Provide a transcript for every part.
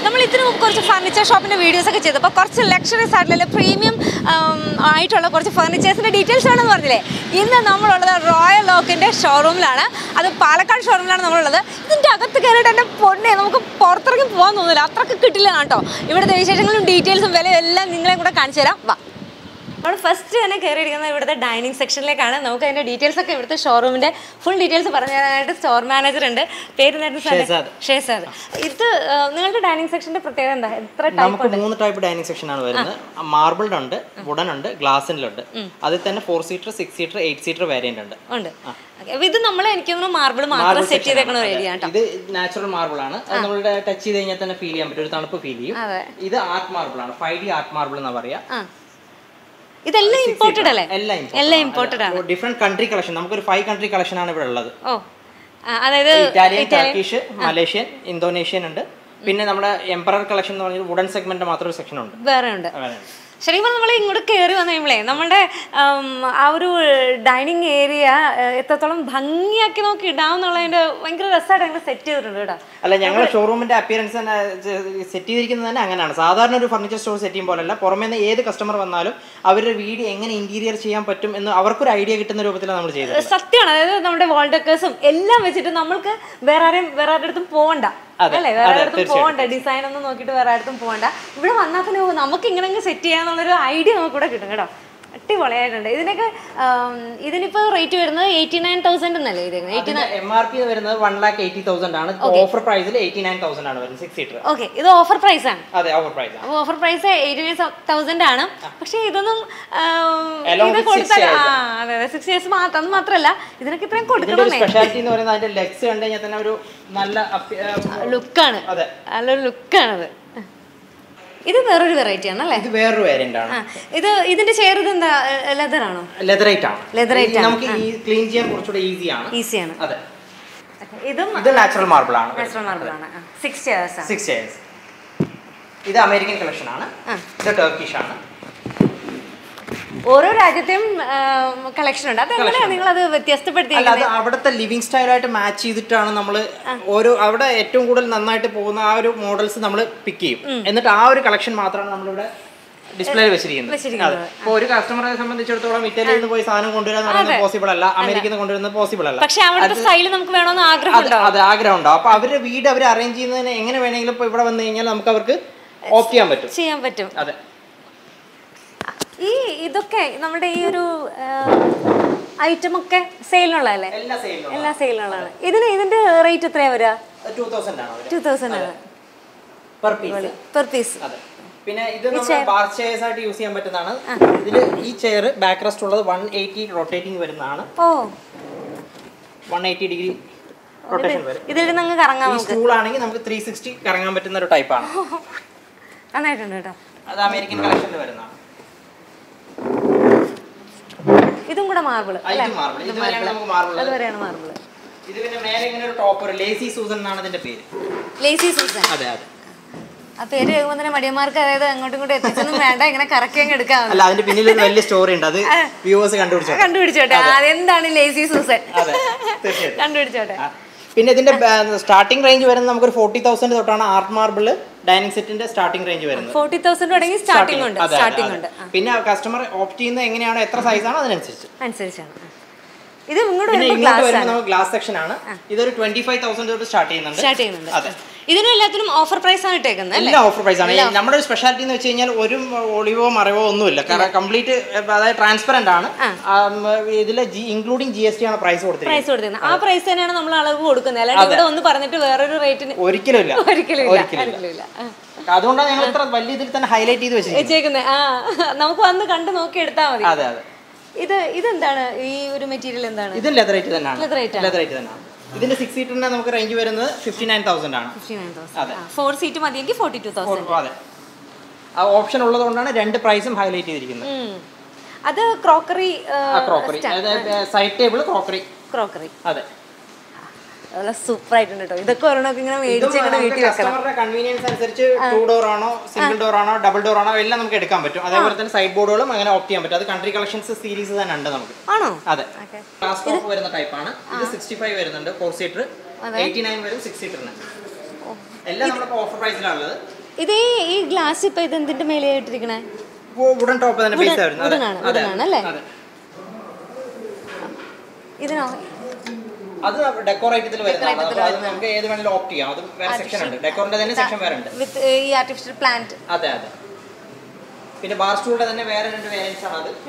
നമ്മൾ ഇതിന് മുമ്പ് കുറച്ച് ഫർണിച്ചർ ഷോപ്പിന്റെ വീഡിയോസ് ഒക്കെ ചെയ്തപ്പോൾ കുറച്ച് ലക്ഷറീസ് ആയിട്ടുള്ള പ്രീമിയം ആയിട്ടുള്ള കുറച്ച് ഫർണിച്ചേഴ്സിന്റെ ഡീറ്റെയിൽസ് ആണെന്ന് പറഞ്ഞില്ലേ ഇന്ന് നമ്മളുള്ളത് റോയൽ ലോക്കിന്റെ ഷോറൂമിലാണ് അത് പാലക്കാട് ഷോറൂമിലാണ് നമ്മളുള്ളത് ഇതിന്റെ അകത്ത് കയറിയിട്ട് എൻ്റെ പൊന്നെ നമുക്ക് പുറത്തിറങ്ങി പോകാൻ തോന്നില്ല അത്രക്ക് കിട്ടില്ല കേട്ടോ ഇവിടുത്തെ വിശേഷങ്ങളും ഡീറ്റെയിൽസും വിലയും എല്ലാം നിങ്ങളെ കൂടെ കാണിച്ചു തരാം വാ നമ്മൾ ഫസ്റ്റ് തന്നെ കയറിയിരിക്കുന്നത് ഇവിടുത്തെ ഡൈനിങ് സെക്ഷനിലേക്കാണ് നമുക്ക് അതിന്റെ ഡീറ്റെയിൽസ് ഒക്കെ ഇവിടുത്തെ ഷോറൂമിന്റെ ഫുൾ ഡീറ്റെയിൽസ് പറഞ്ഞു തരാനായിട്ട് സ്റ്റോർ മാനേജർ ഉണ്ട് പേര് നേരത്തെ ഷെഹസാദ്. ഷേസാദ് ഇത് ആ, നിങ്ങളുടെ ഡൈനിങ് സെക്ഷന്റെ പ്രത്യേകത എന്താ എത്ര ടൈപ്പ് നമുക്ക് മൂന്ന് ടൈപ്പ് ഡൈനിങ് സെക്ഷൻ ആണ് വരുന്നത് മാർബിൾഡ് ഉണ്ട് വുഡൻ ഉണ്ട് ഗ്ലാസിലുണ്ട് അതിൽ തന്നെ four seater six seater eight seater variant ഉണ്ട് ഉണ്ട് Okay. അപ്പൊ ഇത് നമ്മൾ എനിക്ക് തോന്നുന്നു മാർബിൾ മാത്രം സെറ്റ് ചെയ്തേക്കണ ഒരു ഏരിയ കേട്ടോ ഇത് നാച്ചുറൽ മാർബിൾ ആണ് അത് നമ്മളുടെ ടച്ച് ചെയ്ത് കഴിഞ്ഞാൽ തന്നെ ഫീൽ ചെയ്യാൻ പറ്റും ഒരു തണുപ്പ് ഫീൽ ചെയ്യും അതെ ഇത് ആർട്ട് മാർബിൾ ആണ് ഫൈവ് ഡി ആർട്ട് മാർബിൾ എന്നാ പറയാ ആ ഇതെല്ലാം ഇമ്പോർട്ടഡ് അല്ലേ എല്ലാം എല്ലാം imported ആണ് ഡിഫറെന്റ് കൺട്രി കളക്ഷൻ നമുക്കൊരു ഫൈവ് കൺട്രി കളക്ഷൻ ആണ് ഇവിടെ ഉള്ളത് ഓ ആ, അതായത് ഇറ്റാലിയൻ ടർക്കിഷ് മലേഷ്യൻ ഇന്തോനേഷ്യൻ ഉണ്ട് പിന്നെ നമ്മുടെ എംപറർ കളക്ഷൻ എന്ന് പറഞ്ഞാൽ വുഡൻ സെഗ്മെന്റ് മാത്രം ഒരു സെക്ഷൻ ഉണ്ട് വേറെ ഉണ്ട് അങ്ങനെ. ശരിക്കും പറഞ്ഞാൽ നമ്മൾ ഇങ്ങോട്ട് കയറി വന്നു കഴിയുമ്പോഴേ നമ്മുടെ ഉം, ആ ഒരു ഡൈനിങ് ഏരിയ എത്രത്തോളം ഭംഗിയാക്കി നോക്കി ഇടാമെന്നുള്ളതിന്റെ ഭയങ്കര രസമായിട്ട് ഞങ്ങൾ സെറ്റ് ചെയ്തിട്ടുണ്ട് കേട്ടോ അല്ല ഞങ്ങളുടെ ഷോറൂമിന്റെ അപ്പിയറൻസ് തന്നെ സെറ്റ് ചെയ്തിരിക്കുന്നത് തന്നെ അങ്ങനെയാണ് സാധാരണ ഒരു ഫർണിച്ചർ സ്റ്റോർ സെറ്റ് ചെയ്യും പോലല്ല പുറമേ നിന്ന് ഏത് കസ്റ്റമർ വന്നാലും അവരുടെ വീട് എങ്ങനെ ഇന്റീരിയർ ചെയ്യാൻ പറ്റും എന്ന് അവർക്കൊരു ഐഡിയ കിട്ടുന്ന രൂപത്തിലാണ് നമ്മൾ ചെയ്തത് സത്യമാണ് അതായത് നമ്മുടെ വാൾ ഡെക്കേഴ്സും എല്ലാം വെച്ചിട്ട് നമ്മൾക്ക് വേറെ ആരെയും വേറെ ആരുടെ അടുത്തും പോകണ്ട അതെ, അല്ലേ വേറെ അതെ, ആരുടെ പോകണ്ട ഡിസൈൻ ഒന്നും നോക്കിയിട്ട് വേറെ ആരുടെ പോകണ്ട ഇവിടെ വന്നാൽ തന്നെ ഓ, നമുക്ക് ഇങ്ങനെ സെറ്റ് ചെയ്യാന്നുള്ളൊരു ഐഡിയ നമുക്ക് ഇവിടെ കിട്ടും കേട്ടോ അടിപൊളിയായിട്ടുണ്ട് ഇതിനൊക്കെ ആം, ഇതിനിപ്പോ റേറ്റ് വരുന്നത് എയ്റ്റി നയൻ തൗസൻഡ് എന്നല്ലേ ഇതേക്കുന്നത് എയ്റ്റി എം ആർ പി വരുന്നത് വൺ ലാക്ക് എയ്റ്റി തൗസൻഡ് ആണ് ഓഫർ പ്രൈസിൽ എയ്റ്റി നയൻ തൗസൻഡ് ആണ് വരുന്നത് സിക്സ് സീറ്റർ ഓക്കെ ഇത് ഓഫർ പ്രൈസ് ആണ് അതെ ഓഫർ പ്രൈസ് ആണ് അപ്പോൾ offer price eighty nine thousand ആണ് പക്ഷേ ഇതൊന്നും ആം, Along ഇത് with six കൊടുത്താൽ years. ആ അതെ അതെ സിക്സ് ഇയേഴ്സ് മാത്രം അത് മാത്രമല്ല ഇതിനൊക്കെ ഇത്രയും ഇതിന്റെ ഒരു കൊടുക്കണമെന്നേ സ്പെഷ്യാലിറ്റി എന്ന് പറയുന്നത് അതിന്റെ ലെഗ്സ് കണ്ടു കഴിഞ്ഞാൽ തന്നെ ഒരു നല്ല അപ്പി- ആ, ലുക്കാണ് അതെ നല്ലൊരു ലുക്കാണത് ഇത് വേറൊരു വെറൈറ്റി ആണ് അല്ലേ ഇത് വേറൊരു വേരിയന്റ് ആണ് ആ, ഇത് ഇതിന്റെ ചെയർ ഇത് എന്താ ലെതർ ആണോ ലെതറൈറ്റ് ആണ് Leatherite ഇത് നമുക്ക് ഈ ക്ലീൻ ചെയ്യാൻ കുറച്ചുകൂടെ ഈസി ആണ് ഈസിയാണ് അതെ ഇതും ഇത് നാച്ചുറൽ മാർബിൾ ആണ് നാച്ചുറൽ മാർബിൾ ആണ് സിക്സ് ചെയർസ് ആണ് സിക്സ് ഇയേഴ്സ് ഇത് അമേരിക്കൻ കളക്ഷൻ ആണ് ആ. ഇത് ടർക്കിഷ് ആണ് ഓരോ രാജ്യത്തെയും കളക്ഷൻ ഉണ്ട് അതെങ്ങനെയാണ് നിങ്ങൾ അത് അല്ല വ്യത്യസ്തപ്പെടുത്തിയിരിക്കുന്നത് അത് അവിടുത്തെ ലിവിങ് സ്റ്റൈലായിട്ട് മാച്ച് ചെയ്തിട്ടാണ് നമ്മൾ ഓരോ അവിടെ ഏറ്റവും കൂടുതൽ നന്നായിട്ട് പോകുന്ന ആ ഒരു മോഡൽസ് നമ്മൾ പിക്ക് ചെയ്യും എന്നിട്ട് ആ ഒരു കളക്ഷൻ മാത്രമാണ് നമ്മളിവിടെ ഡിസ്പ്ലേയിൽ വെച്ചിരിക്കുന്നത് വെച്ചിരിക്കുന്നത്. അതെ ഇപ്പോൾ ഒരു കസ്റ്റമറെ സംബന്ധിച്ചിടത്തോളം ഇറ്റലിയിൽ നിന്ന് പോയി സാധനം കൊണ്ടുവരാൻ പറയുന്നത് പോസിബിൾ അല്ല അമേരിക്കയിൽ നിന്ന് കൊണ്ടുവരുന്നത് പോസിബിൾ അല്ല പക്ഷെ അവിടുത്തെ സ്റ്റൈൽ നമുക്ക് വേണമെന്ന് അത് ആഗ്രഹമുണ്ടോ അത് ആഗ്രഹം ഉണ്ടാവും അപ്പൊ അവരുടെ വീട് അവർ അറേഞ്ച് ചെയ്യുന്നതിന് എങ്ങനെ വേണമെങ്കിലും ഇപ്പൊ ഇവിടെ വന്നു കഴിഞ്ഞാൽ നമുക്ക് അവർക്ക് ഓപ്റ്റ് ചെയ്യാൻ പറ്റും ചെയ്യാൻ പറ്റും അതെ ഈ ഇതൊക്കെ നമ്മുടെ ഈ ഒരു ഐറ്റം ഒക്കെ സെയിലിനുള്ളതല്ലേ എല്ലാ സെയിലും എല്ലാ സെയിലിനുള്ളതാണ് ഇതിന് ഇതിന്റെ റേറ്റ് എത്രയാ വരിക ടൂ തൗസൻഡ് ആണ് അവര് ടു തൗസൻഡ് ആണ് പെർ പീസ് പെർ പീസ് അതെ പിന്നെ ഇത് നമ്മൾ ബാർ ചെയർസ് ആയിട്ട് യൂസ് ചെയ്യാൻ പറ്റുന്നതാണ് ഇതിൽ ഈ ചെയർ ബാക്ക് റെസ്റ്റ് ഉള്ളത് വൺ എയ്റ്റി റൊട്ടേറ്റിംഗ് വരുന്നതാണ് ഓ വൺ എയ്റ്റി ഡിഗ്രി റൊട്ടേഷൻ വരും ഇതിൽ അങ്ങ് കറങ്ങാം ഈ സ്റ്റൂൾ ആണെങ്കിൽ നമുക്ക് ത്രീ സിക്സ്റ്റി കറങ്ങാൻ പറ്റുന്ന ഒരു ടൈപ്പാണ് നന്നായിട്ടുണ്ട് കേട്ടോ അത് അമേരിക്കൻ കളക്ഷനിൽ വരുന്നതാണ് ഇതും കൂടെ മാർബിൾ ഇത് മാർബിൾ ഇത് വരെയാണ് നമുക്ക് മാർബിൾ അതുവരെയാണ് മാർബിൾ ഇത് പിന്നെ മേലെ ഇങ്ങനെ ഒരു ടോപ്പർ ലേസി സൂസൻ എന്നാണ് ഇതിന്റെ പേര് ലേസി സീസൺ അതെ അതെ ആ പേര് കേൾക്കുമ്പോൾ തന്നെ മടിയന്മാർക്ക് അതായത് അങ്ങോട്ടും ഇങ്ങോട്ടും എത്തിച്ചൊന്നും വേണ്ട ഇങ്ങനെ കറക്കി അങ്ങ് എടുക്കാം അല്ല അതിന്റെ പിന്നിൽ ഒരു വലിയ സ്റ്റോറി ഉണ്ട് അത് വ്യൂവേഴ്സ് കണ്ടുപിടിച്ചോ കണ്ടുപിടിച്ചോട്ടെ അതെന്താണ് ലേസി സൂസൻ അതെ തീർച്ചയായിട്ടും കണ്ടുപിടിച്ചോട്ടെ ആ. പിന്നെ ഇതിന്റെ സ്റ്റാർട്ടിംഗ് റേഞ്ച് വരുന്നത് നമുക്കൊരു ഫോർട്ടി തൗസൻഡ് തൊട്ടാണ് ആർട്ട് മാർബിൾ ഡൈനിങ് സെറ്റിന്റെ സ്റ്റാർട്ടിംഗ് റേഞ്ച് വരുന്നത് ഫോർട്ടി തൗസൻഡ് തുടങ്ങി സ്റ്റാർട്ടിംഗ് ഉണ്ട് അതെ, അതെ, സ്റ്റാർട്ടിംഗ് അതെ. ഉണ്ട് ആ, പിന്നെ കസ്റ്റമർ ഓപ്റ്റ് ചെയ്യുന്നത് എങ്ങനെയാണോ എത്ര സൈസ് ആണോ അതിനനുസരിച്ച് അനുസരിച്ചാണ് ആ. ഇത് ഇങ്ങോട്ട് പിന്നെ വരുമ്പോൾ ഇങ്ങോട്ട് ഗ്ലാസ് വരുമ്പോൾ ആണ് നമുക്ക് ഗ്ലാസ് സെക്ഷൻ ആണ് ഇതൊരു ട്വന്റി ഫൈവ് തൗസൻഡ് തൊട്ട് സ്റ്റാർട്ട് ചെയ്യുന്നുണ്ട് സ്റ്റാർട്ട് ചെയ്യുന്നുണ്ട് അതെ ഇതിനും എല്ലാത്തിനും ഓഫർ പ്രൈസ് ആണ് ഇട്ടേക്കുന്നത് അല്ലേ എല്ലാ ഓഫർ പ്രൈസ് ആണ് ഈ നമ്മുടെ ഒരു സ്പെഷ്യാലിറ്റി എന്ന് വെച്ച് കഴിഞ്ഞാൽ ഒരു ഒളിവോ മറവോ ഒന്നുമില്ല കാരണം കംപ്ലീറ്റ് അതായത് ട്രാൻസ്പെറന്റ് ആണ് ഇതിൽ ഇൻക്ലൂഡിംഗ് ജി എസ് ടി ആണ് പ്രൈസ് കൊടുത്തിരിക്കുന്നത് പ്രൈസ് കൊടുക്കുന്നത് ആ പ്രൈസ് തന്നെയാണ് നമ്മൾ അളവ് കൊടുക്കുന്നത് അല്ലാണ്ട് ഇവിടെ ഒന്ന് പറഞ്ഞിട്ട് വേറൊരു റേറ്റിന് ഒരിക്കലും ഇല്ല ഒരിക്കലും ഇല്ല ഒരിക്കലും ഇല്ല ഒരിക്കലും ഇല്ല ആ. അതുകൊണ്ടാണ് ഞങ്ങൾ ഇത്ര വലിയ ഇതിൽ തന്നെ ഹൈലൈറ്റ് ചെയ്ത് വെച്ചിരിക്കുന്നത് വെച്ചേക്കുന്നത് ആ നമുക്ക് വന്ന് കണ്ട് നോക്കി എടുത്താൽ മതി അതെ അതെ ഇത് ഇതെന്താണ് ഈ ഒരു മെറ്റീരിയൽ എന്താണ് ഇതും ലെതർ റേറ്റ് തന്നെയാണ് Leatherite ആണ്. ലെതർ റേറ്റ് തന്നെയാണ് ഇതിന്റെ സിക്സ് സീറ്ററിന്റെ നമുക്ക് റേഞ്ച് വരുന്നത് ഫിഫ്റ്റി നയൻ തൗസൻഡ് ആണ് അതെ. ഫോർ സീറ്റ് മതിയെങ്കിൽ ഫോർട്ടി ടു തൗസൻഡ് അതെ ആ ഓപ്ഷൻ ഉള്ളതുകൊണ്ടാണ് രണ്ട് പ്രൈസും ഹൈലൈറ്റ് ചെയ്തിരിക്കുന്നത് അത് ക്രോക്കറി ആ ക്രോക്കറി അതായത് സൈഡ് ടേബിൾ ക്രോക്കറി ക്രോക്കറി അതെ നല്ല സൂപ്പർ ആയിട്ടുണ്ട് കേട്ടോ ഇതൊക്കെ ഒരെണ്ണമൊക്കെ ഇങ്ങനെ മേടിച്ച് ഇങ്ങോട്ട് വീട്ടിൽ വെക്കണം കസ്റ്റമറുടെ കൺവീനിയൻസ് അനുസരിച്ച് ടു ഡോർ ആണോ സിംഗിൾ ഡോർ ആണോ ഡബിൾ ഡോർ ആണോ എല്ലാം നമുക്ക് എടുക്കാൻ പറ്റും അതേപോലെ തന്നെ സൈഡ് ബോർഡുകളും അങ്ങനെ ഓപ്റ്റ് ചെയ്യാൻ പറ്റും അത് കൺട്രി കളക്ഷൻസ് സീരീസ് തന്നെ ഉണ്ട് നമുക്ക് ആണോ അതെ ഓക്കെ ഗ്ലാസ് ടോപ്പ് വരുന്ന ടൈപ്പാണ് ഇത് സിക്സ്റ്റി ഫൈവ് വരുന്നുണ്ട് ഫോർ സീറ്റർ എയ്റ്റി നയൻ വരും സിക്സ് സീറ്ററിന് എല്ലാം നമ്മുടെ ഓഫർ പ്രൈസിലാണുള്ളത് ഇത് ഈ- ഈ ഗ്ലാസ് ഇപ്പൊ ഇത് എന്തിന്റെ മേലെയായിട്ടിരിക്കണേ വുഡൻ ടോപ്പ് തന്നെ Wooden- പൈസ വരുന്നത് wooden ആണ്, wooden ആണ് അല്ലേ? അതെ ഇതിനോ അത് ഡെക്കോറേറ്റത്തിൽ വരുന്നതാണ് Decorative അപ്പോൾ അത് നമുക്ക് ഏത് വേണമെങ്കിലും ഓപ്റ്റ് ചെയ്യാം അത് വേറെ സെക്ഷൻ ഉണ്ട് ഡെക്കോറിന്റെ തന്നെ സെക്ഷൻ വേറെ ഉണ്ട് വിത്ത് ഈ ആർട്ടിഫിഷ്യൽ പ്ലാന്റ് അതെ അതെ പിന്നെ ബാർ സ്റ്റൂളിന്റെ തന്നെ വേറെ രണ്ട് വേരിയൻസ് ആണ് അത്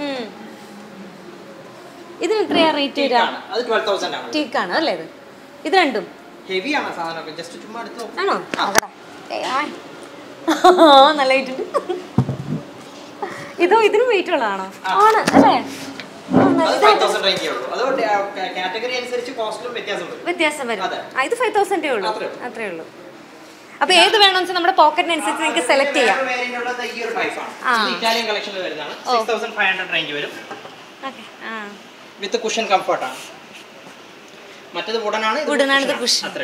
ഇതിന് എത്രയാ റേറ്റ് വരിക ആണ്. അത് ട്വൽവ് തൗസൻഡ് ആണ് ടീക്കാണ് അല്ലേ ഇത് ഇത് രണ്ടും ഹെവി ആണ് സാധനമൊക്കെ ജസ്റ്റ് ചുമ്മാ എടുത്ത് നോക്ക്. ആണോ അവിടെ ഏയ്, ആയ്. നല്ല വെയിറ്റ് ഉണ്ട് ഇതോ ഇതിന് വെയിറ്റ് ഉള്ളതാണോ ആണ് അല്ലേ ആ, നല്ല- അത് ഇത് ഫൈവ് തൗസൻഡ് റേഞ്ചേ ഉള്ളൂ അതുകൊണ്ട് കാറ്റഗറി അനുസരിച്ച് കോസ്റ്റിലും വ്യത്യാസം വരും വ്യത്യാസം വരും അതെ. ആ, ഇത് ഫൈവ് തൗസൻഡേ ഉള്ളൂ അത്രേ ഉള്ളൂ. അത്രേ ഉള്ളൂ അപ്പൊ ഏത് വേണമെന്ന് വെച്ചാൽ നമ്മുടെ പോക്കറ്റിനനുസരിച്ച് നിങ്ങൾക്ക് സെലക്ട് ചെയ്യാം വേറെ variant ഉള്ളത് ഈ ഒരു type ആണ്. ആ. ഇത് ഇറ്റാലിയൻ കളക്ഷനിൽ വരുന്നതാണ് six thousand five hundred range വരും ഓക്കെ ആ വിത്ത് കുഷൻ കംഫർട്ട് ആണ് മറ്റേത് വുഡൻ ആണ് Wooden ആണ്, ഇത് cushion. അത്രേ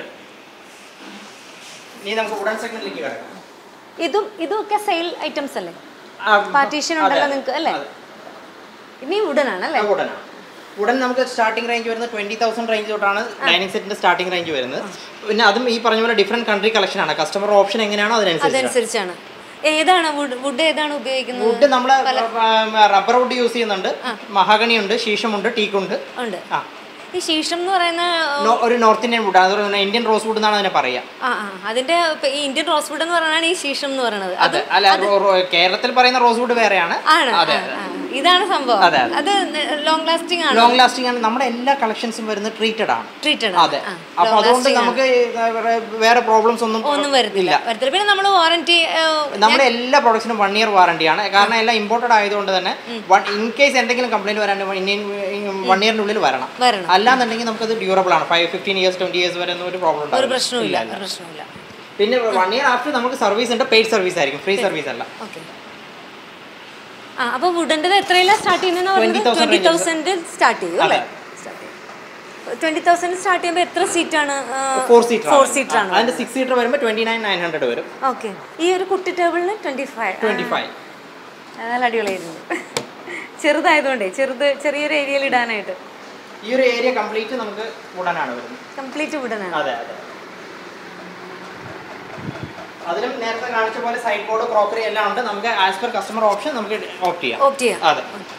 ഇനി നമുക്ക് വുഡൻ സെഗ്മെന്റിലേക്ക് കിടക്കാം ഇതും ഇതും ഒക്കെ സെയിൽ ഐറ്റംസ് അല്ലേ ആ, പാർട്ടീഷൻ അതെ, ഉണ്ടല്ലോ അതെ. നിങ്ങൾക്ക് അല്ലേ അതെ. ഇനി വുഡൻ ആണ് അല്ലേ ആ, വുഡൻ ആണ് വുഡൻ നമുക്ക് സ്റ്റാർട്ടിംഗ് റേഞ്ച് വരുന്നത് ട്വന്റി തൗസൻഡ് റേഞ്ച് തൊട്ടാണ് ഡൈനിങ് സെറ്റിന്റെ സ്റ്റാർട്ടിംഗ് റേഞ്ച് വരുന്നത് പിന്നെ അതും ഈ പറഞ്ഞ പോലെ ഡിഫറെന്റ് കൺട്രി കളക്ഷൻ ആണ് കസ്റ്റമർ ഓപ്ഷൻ എങ്ങനെയാണോ അതിനനുസരിച്ച് അതനുസരിച്ചാണ് ഏതാണ് വുഡ് വുഡ് ഏതാണ് ഉപയോഗിക്കുന്നത് വുഡ് നമ്മൾ റബ്ബർ വുഡ് യൂസ് ചെയ്യുന്നുണ്ട് മഹാഗണി ഉണ്ട് ശീശമുണ്ട് ടീക്കുണ്ട് ഉണ്ട് ആ ഈ ശീഷം എന്ന് പറയുന്ന നോ- ഒരു നോർത്ത് ഇന്ത്യൻ വുഡ് അതുപോലെ തന്നെ ഇന്ത്യൻ റോസ് വുഡ് എന്നാണ് അതിനെ പറയാ ആ ആ അതിന്റെ ഇപ്പൊ ഈ ഇന്ത്യൻ റോസ് വുഡ് എന്ന് പറയുന്നതാണ് ഈ ശീഷം എന്ന് പറയുന്നത് അതെ അല്ല റോ- റോ- കേരളത്തിൽ പറയുന്ന റോസ് വുഡ് വേറെയാണ് ആണ് അതെ ആ, ആ. ഇതാണ് സംഭവം അതെ, അതെ. അത് ലോങ് ലാസ്റ്റിംഗ് ആണ് ലോങ് ലാസ്റ്റിംഗ് ആണ് നമ്മുടെ എല്ലാ കളക്ഷൻസും വരുന്നത് ട്രീറ്റഡ് ആണ് ട്രീറ്റഡ് അതെ അപ്പൊ അതുകൊണ്ട് നമുക്ക് വേറെ- വേറെ പ്രോബ്ലംസ് ഒന്നും ഒന്നും വരുന്നില്ല വരത്തില്ല പിന്നെ നമ്മൾ വാറന്റി നമ്മുടെ എല്ലാ പ്രോഡക്ട്സിനും വൺ ഇയർ വാറണ്ടിയാണ് കാരണം എല്ലാം ഇമ്പോർട്ടഡ് ആയതുകൊണ്ട് തന്നെ ഇൻ കേസ് എന്തെങ്കിലും കംപ്ലൈന്റ് വരാണ്ട് വൺ ഇയറിനുള്ളിൽ വരണം വരണം അല്ലാന്നുണ്ടെങ്കിൽ നമുക്കത് ഡ്യൂറബിൾ ആണ് five fifteen years twenty years വരെ ഒന്നും ഒരു പ്രോബ്ലം ഒരു ഉണ്ടാവില്ല പ്രശ്നവുമില്ല ഒരു പ്രശ്നവുമില്ല പിന്നെ വൺ ഇയർ ആഫ്റ്റർ നമുക്ക് സർവീസ് ഉണ്ട് പെയ്ഡ് സർവീസ് ആയിരിക്കും ഫ്രീ സർവീസ് അല്ല ഓക്കെ ആ അപ്പൊ വുഡൻ്റെത് എത്രയില്ല സ്റ്റാർട്ട് ചെയ്യുന്നത് 20,000 ട്വന്റി range. തൗസൻഡ് സ്റ്റാർട്ട് ചെയ്യും അല്ലേ ട്വന്റി തൗസൻഡ് സ്റ്റാർട്ട് ചെയ്യുമ്പോൾ എത്ര സീറ്റ് ആണ് ഫോർ സീറ്റർ ഫോർ സീറ്റർ ആണ് അതിന്റെ സിക്സ് സീറ്റർ വരുമ്പോൾ ട്വന്റി നയൻ നയൻ ഹൺഡ്രഡ് വരും ഓക്കെ ഈ ഒരു കുട്ടി ടേബിളിന് ട്വന്റി ഫൈവ് ട്വന്റി ഫൈവ് നല്ല അടിപൊളിയായിരുന്നു ചെറുതായതുകൊണ്ടേ ചെറുത് ചെറിയൊരു ഏരിയയിൽ ഇടാനായിട്ട് ഈ ഒരു ഏരിയ കംപ്ലീറ്റ് നമുക്ക് ഉടനാണ് വരുന്നത് കംപ്ലീറ്റ് വുഡനാണ് അതെ അതെ അതിലും നേരത്തെ കാണിച്ച പോലെ സൈഡ് ബോർഡ് ക്രോക്കറി എല്ലാം ഉണ്ട് നമുക്ക് ആസ് പെർ കസ്റ്റമർ ഓപ്ഷൻ നമുക്ക് ഓപ്റ്റ് ചെയ്യാം ഓപ്റ്റ് ചെയ്യാം അതെ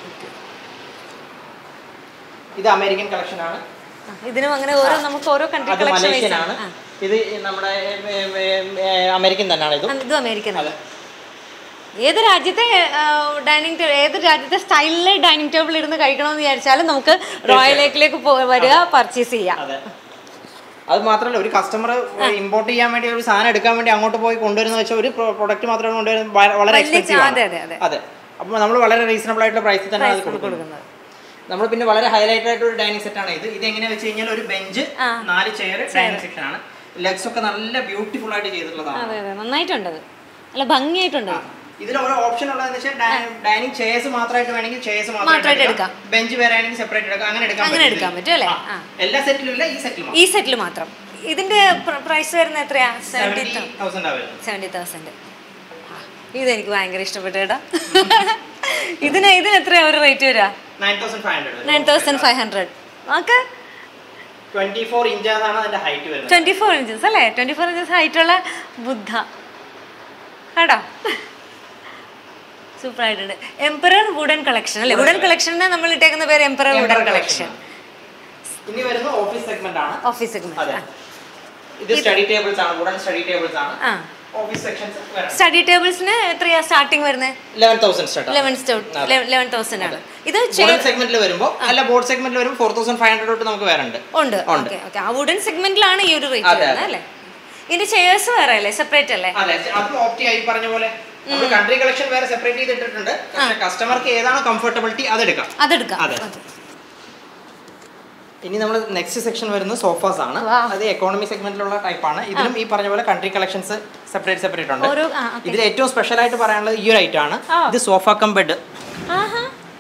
ഇത് അമേരിക്കൻ കളക്ഷൻ ആണ് ആ, ഇതിനും അങ്ങനെ ഓരോ നമുക്ക് ഓരോ കൺട്രി അത് കളക്ഷൻ മലേഷ്യൻ ആണ് ഇത് നമ്മുടെ ഏ, ഏ, ഏ, അമേരിക്കൻ തന്നെയാണ് ഇതും ഇതും അമേരിക്കൻ അതെ ഏത് രാജ്യത്തെ ഡൈനിങ് ടേബിൾ ഏത് രാജ്യത്തെ സ്റ്റൈലിലെ ഡൈനിങ് ടേബിൾ ഇരുന്ന് കഴിക്കണമെന്ന് വിചാരിച്ചാലും നമുക്ക് റോയൽ ലേക്കിലേക്ക് വരിക പർച്ചേസ് ചെയ്യാം അതെ അത് മാത്രമല്ല ഒരു കസ്റ്റമർ ഇമ്പോർട്ട് ചെയ്യാൻ വേണ്ടി ഒരു സാധനം എടുക്കാൻ വേണ്ടി അങ്ങോട്ട് പോയി കൊണ്ടുവരുന്ന വെച്ചാൽ ഒരു പ്രൊഡക്റ്റ് മാത്രമേ കൊണ്ടുവരുന്നത് വ- വളരെ വലിയ എക്സ്പെൻസീവ് അതെ, ആണ് അതെ, അതെ. അതെ അപ്പോൾ നമ്മൾ വളരെ റീസണബിൾ ആയിട്ടുള്ള പ്രൈസിൽ തന്നെ അത് കൊടുക്കുന്നത് കൊടുക്കുന്നത് നമ്മൾ പിന്നെ വളരെ ഹൈലൈറ്റ് ആയിട്ട് ഒരു ഡൈനിങ് സെറ്റ് ആണ് ഇത് ഇത് എങ്ങനെ വെച്ച് കഴിഞ്ഞാൽ ഒരു ബെഞ്ച് ആ. നാല് ചെയർ ഡൈനിങ് സെക്ഷൻ ആണ് ലെഗ്സ് ഒക്കെ നല്ല ബ്യൂട്ടിഫുൾ ആയിട്ട് ചെയ്തിട്ടുള്ളതാണ് അതെ അതെ നന്നായിട്ടുണ്ട് അത്. നല്ല ഭംഗിയായിട്ടുണ്ട് അത്. ഇതിൽ ഓരോ ഓപ്ഷൻ ഉള്ളതെന്ന് വെച്ചാൽ ഡൈനിങ് ചെയർസ് മാത്രമായിട്ട് വേണമെങ്കിൽ ചെയർസ് മാത്രമായിട്ട് മാത്രമായിട്ട് എടുക്കാം. എടുക്കാം ബെഞ്ച് വേറെ ആണെങ്കിൽ സെപ്പറേറ്റ് എടുക്കാം അങ്ങനെ എടുക്കാൻ അങ്ങനെ പറ്റും എടുക്കാൻ ഇതിൽ. പറ്റും അല്ലേ ആ. ആ എല്ലാ സെറ്റിലും ഇല്ല ഈ സെറ്റിലും ഈ സെറ്റിൽ മാത്രം ഇതിന്റെ പ്രൈസ് വരുന്നത് എത്രയാ സെവൻറ്റി സെവൻറ്റി തൗസൻഡ് വരുന്നത് സെവൻറ്റി തൗസൻഡ് ഇതെനിക്ക് ഭയങ്കര ഇഷ്ടപ്പെട്ടു കേട്ടോ ഇതിന് ഇതിന് എത്രയാ ഒരു റേറ്റ് വരിക nine thousand five hundred nine thousand five hundred okay twenty four inches ആണ് അതിന്റെ ഹൈറ്റ് വരുന്നത് ട്വന്റി ഫോർ ഇഞ്ചസ് അല്ലേ ട്വന്റി ഫോർ ഇഞ്ചസ് ഹൈറ്റുള്ള ബുദ്ധ കേട്ടോ സൂപ്പർ ആയിട്ടുണ്ട് എംപറർ വുഡൻ കളക്ഷൻ അല്ലേ വുഡൻ കളക്ഷനെ നമ്മൾ ഇട്ടേക്കുന്ന പേര് emperor wooden Emperor collection collection. ഇനി വരുന്ന ഓഫീസ് സെഗ്മെന്റ് ആണ് ഓഫീസ് അതെ സെഗ്മെന്റ് ഇത് സ്റ്റഡി ടേബിൾസ് ആണ് വുഡൻ സ്റ്റഡി ടേബിൾസ് ആണ് ആ ഓഫീസ് സെക്ഷൻസ് സ്റ്റഡി ടേബിൾസിന് എത്രയാ സ്റ്റാർട്ടിങ് വരുന്നത് eleven thousand start eleven eleven thousand ആണ് ഇത് വുഡൻ സെഗ്മെന്റിൽ വരുമ്പോൾ അല്ല ബോർഡ് സെഗ്മെന്റിൽ വരുമ്പോൾ ഫോർ തൗസൻഡ് ഫൈവ് ഹൺഡ്രഡ് തൊട്ട് നമുക്ക് വേറെ ഉണ്ട് ഉണ്ട് ഉണ്ട്. ഓക്കെ ഓക്കെ ആ വുഡൻ സെഗ്മെന്റിലാണ് ഈ ഒരു റേറ്റ് അതെ, വരുന്നത് അല്ലേ ഇതിന്റെ ചെയേഴ്സ് വേറെ അല്ലേ സെപ്പറേറ്റ് അല്ലേ അതെ അത് ഓപ്റ്റ് ആയി പറഞ്ഞ പോലെ നമ്മൾ കൺട്രി കളക്ഷൻ വേറെ സെപ്പറേറ്റ് ചെയ്തിട്ടുണ്ട് പക്ഷേ കസ്റ്റമർക്ക് ഏതാണോ കംഫർട്ടബിലിറ്റി അതെടുക്കാം അതെടുക്കാം അതെ. ഇനി നമ്മൾ നെക്സ്റ്റ് സെക്ഷൻ വരുന്നത് സോഫാസ് ആണ് Wow. അത് എക്കോണമി സെഗ്മെന്റിലുള്ള ടൈപ്പ് ആണ് ഇതിലും ഈ പറഞ്ഞ പോലെ കൺട്രി കളക്ഷൻസ് സെപ്പറേറ്റ് സെപ്പറേറ്റ് ഉണ്ട് ഓരോ ആ ഓക്കെ ഇതിൽ ഏറ്റവും സ്പെഷ്യൽ ആയിട്ട് പറയാനുള്ളത് ഈ ഒരു ഐറ്റം ആണ് ആ. ഇത് സോഫ കം ബെഡ് ആഹാ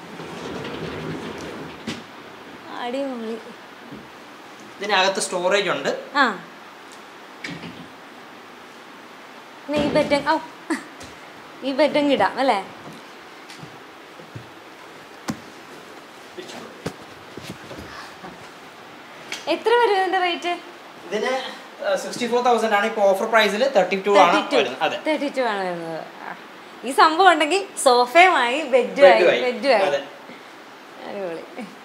അടിപൊളി ഇതിനകത്ത് സ്റ്റോറേജ് ഉണ്ട് ആ പിന്നെ ഈ ബെഡ് ഔ ഈ ബെഡും ഇടാം അല്ലേ എത്ര വരും ഇതിന്റെ റേറ്റ് ഇതിന് സിക്സ്റ്റി ഫോർ തൗസൻഡ് ആണ് ഇപ്പോൾ ഓഫർ പ്രൈസിൽ തേർട്ടി ടു ആണ് വരുന്നത് അതെ തേർട്ടി ടു ആണ് വരുന്നത് ആ. ഈ സംഭവം ഉണ്ടെങ്കിൽ സോഫയുമായി ബെഡുമായി ബെഡുമായി ബെഡുമായി അതെ അടിപൊളി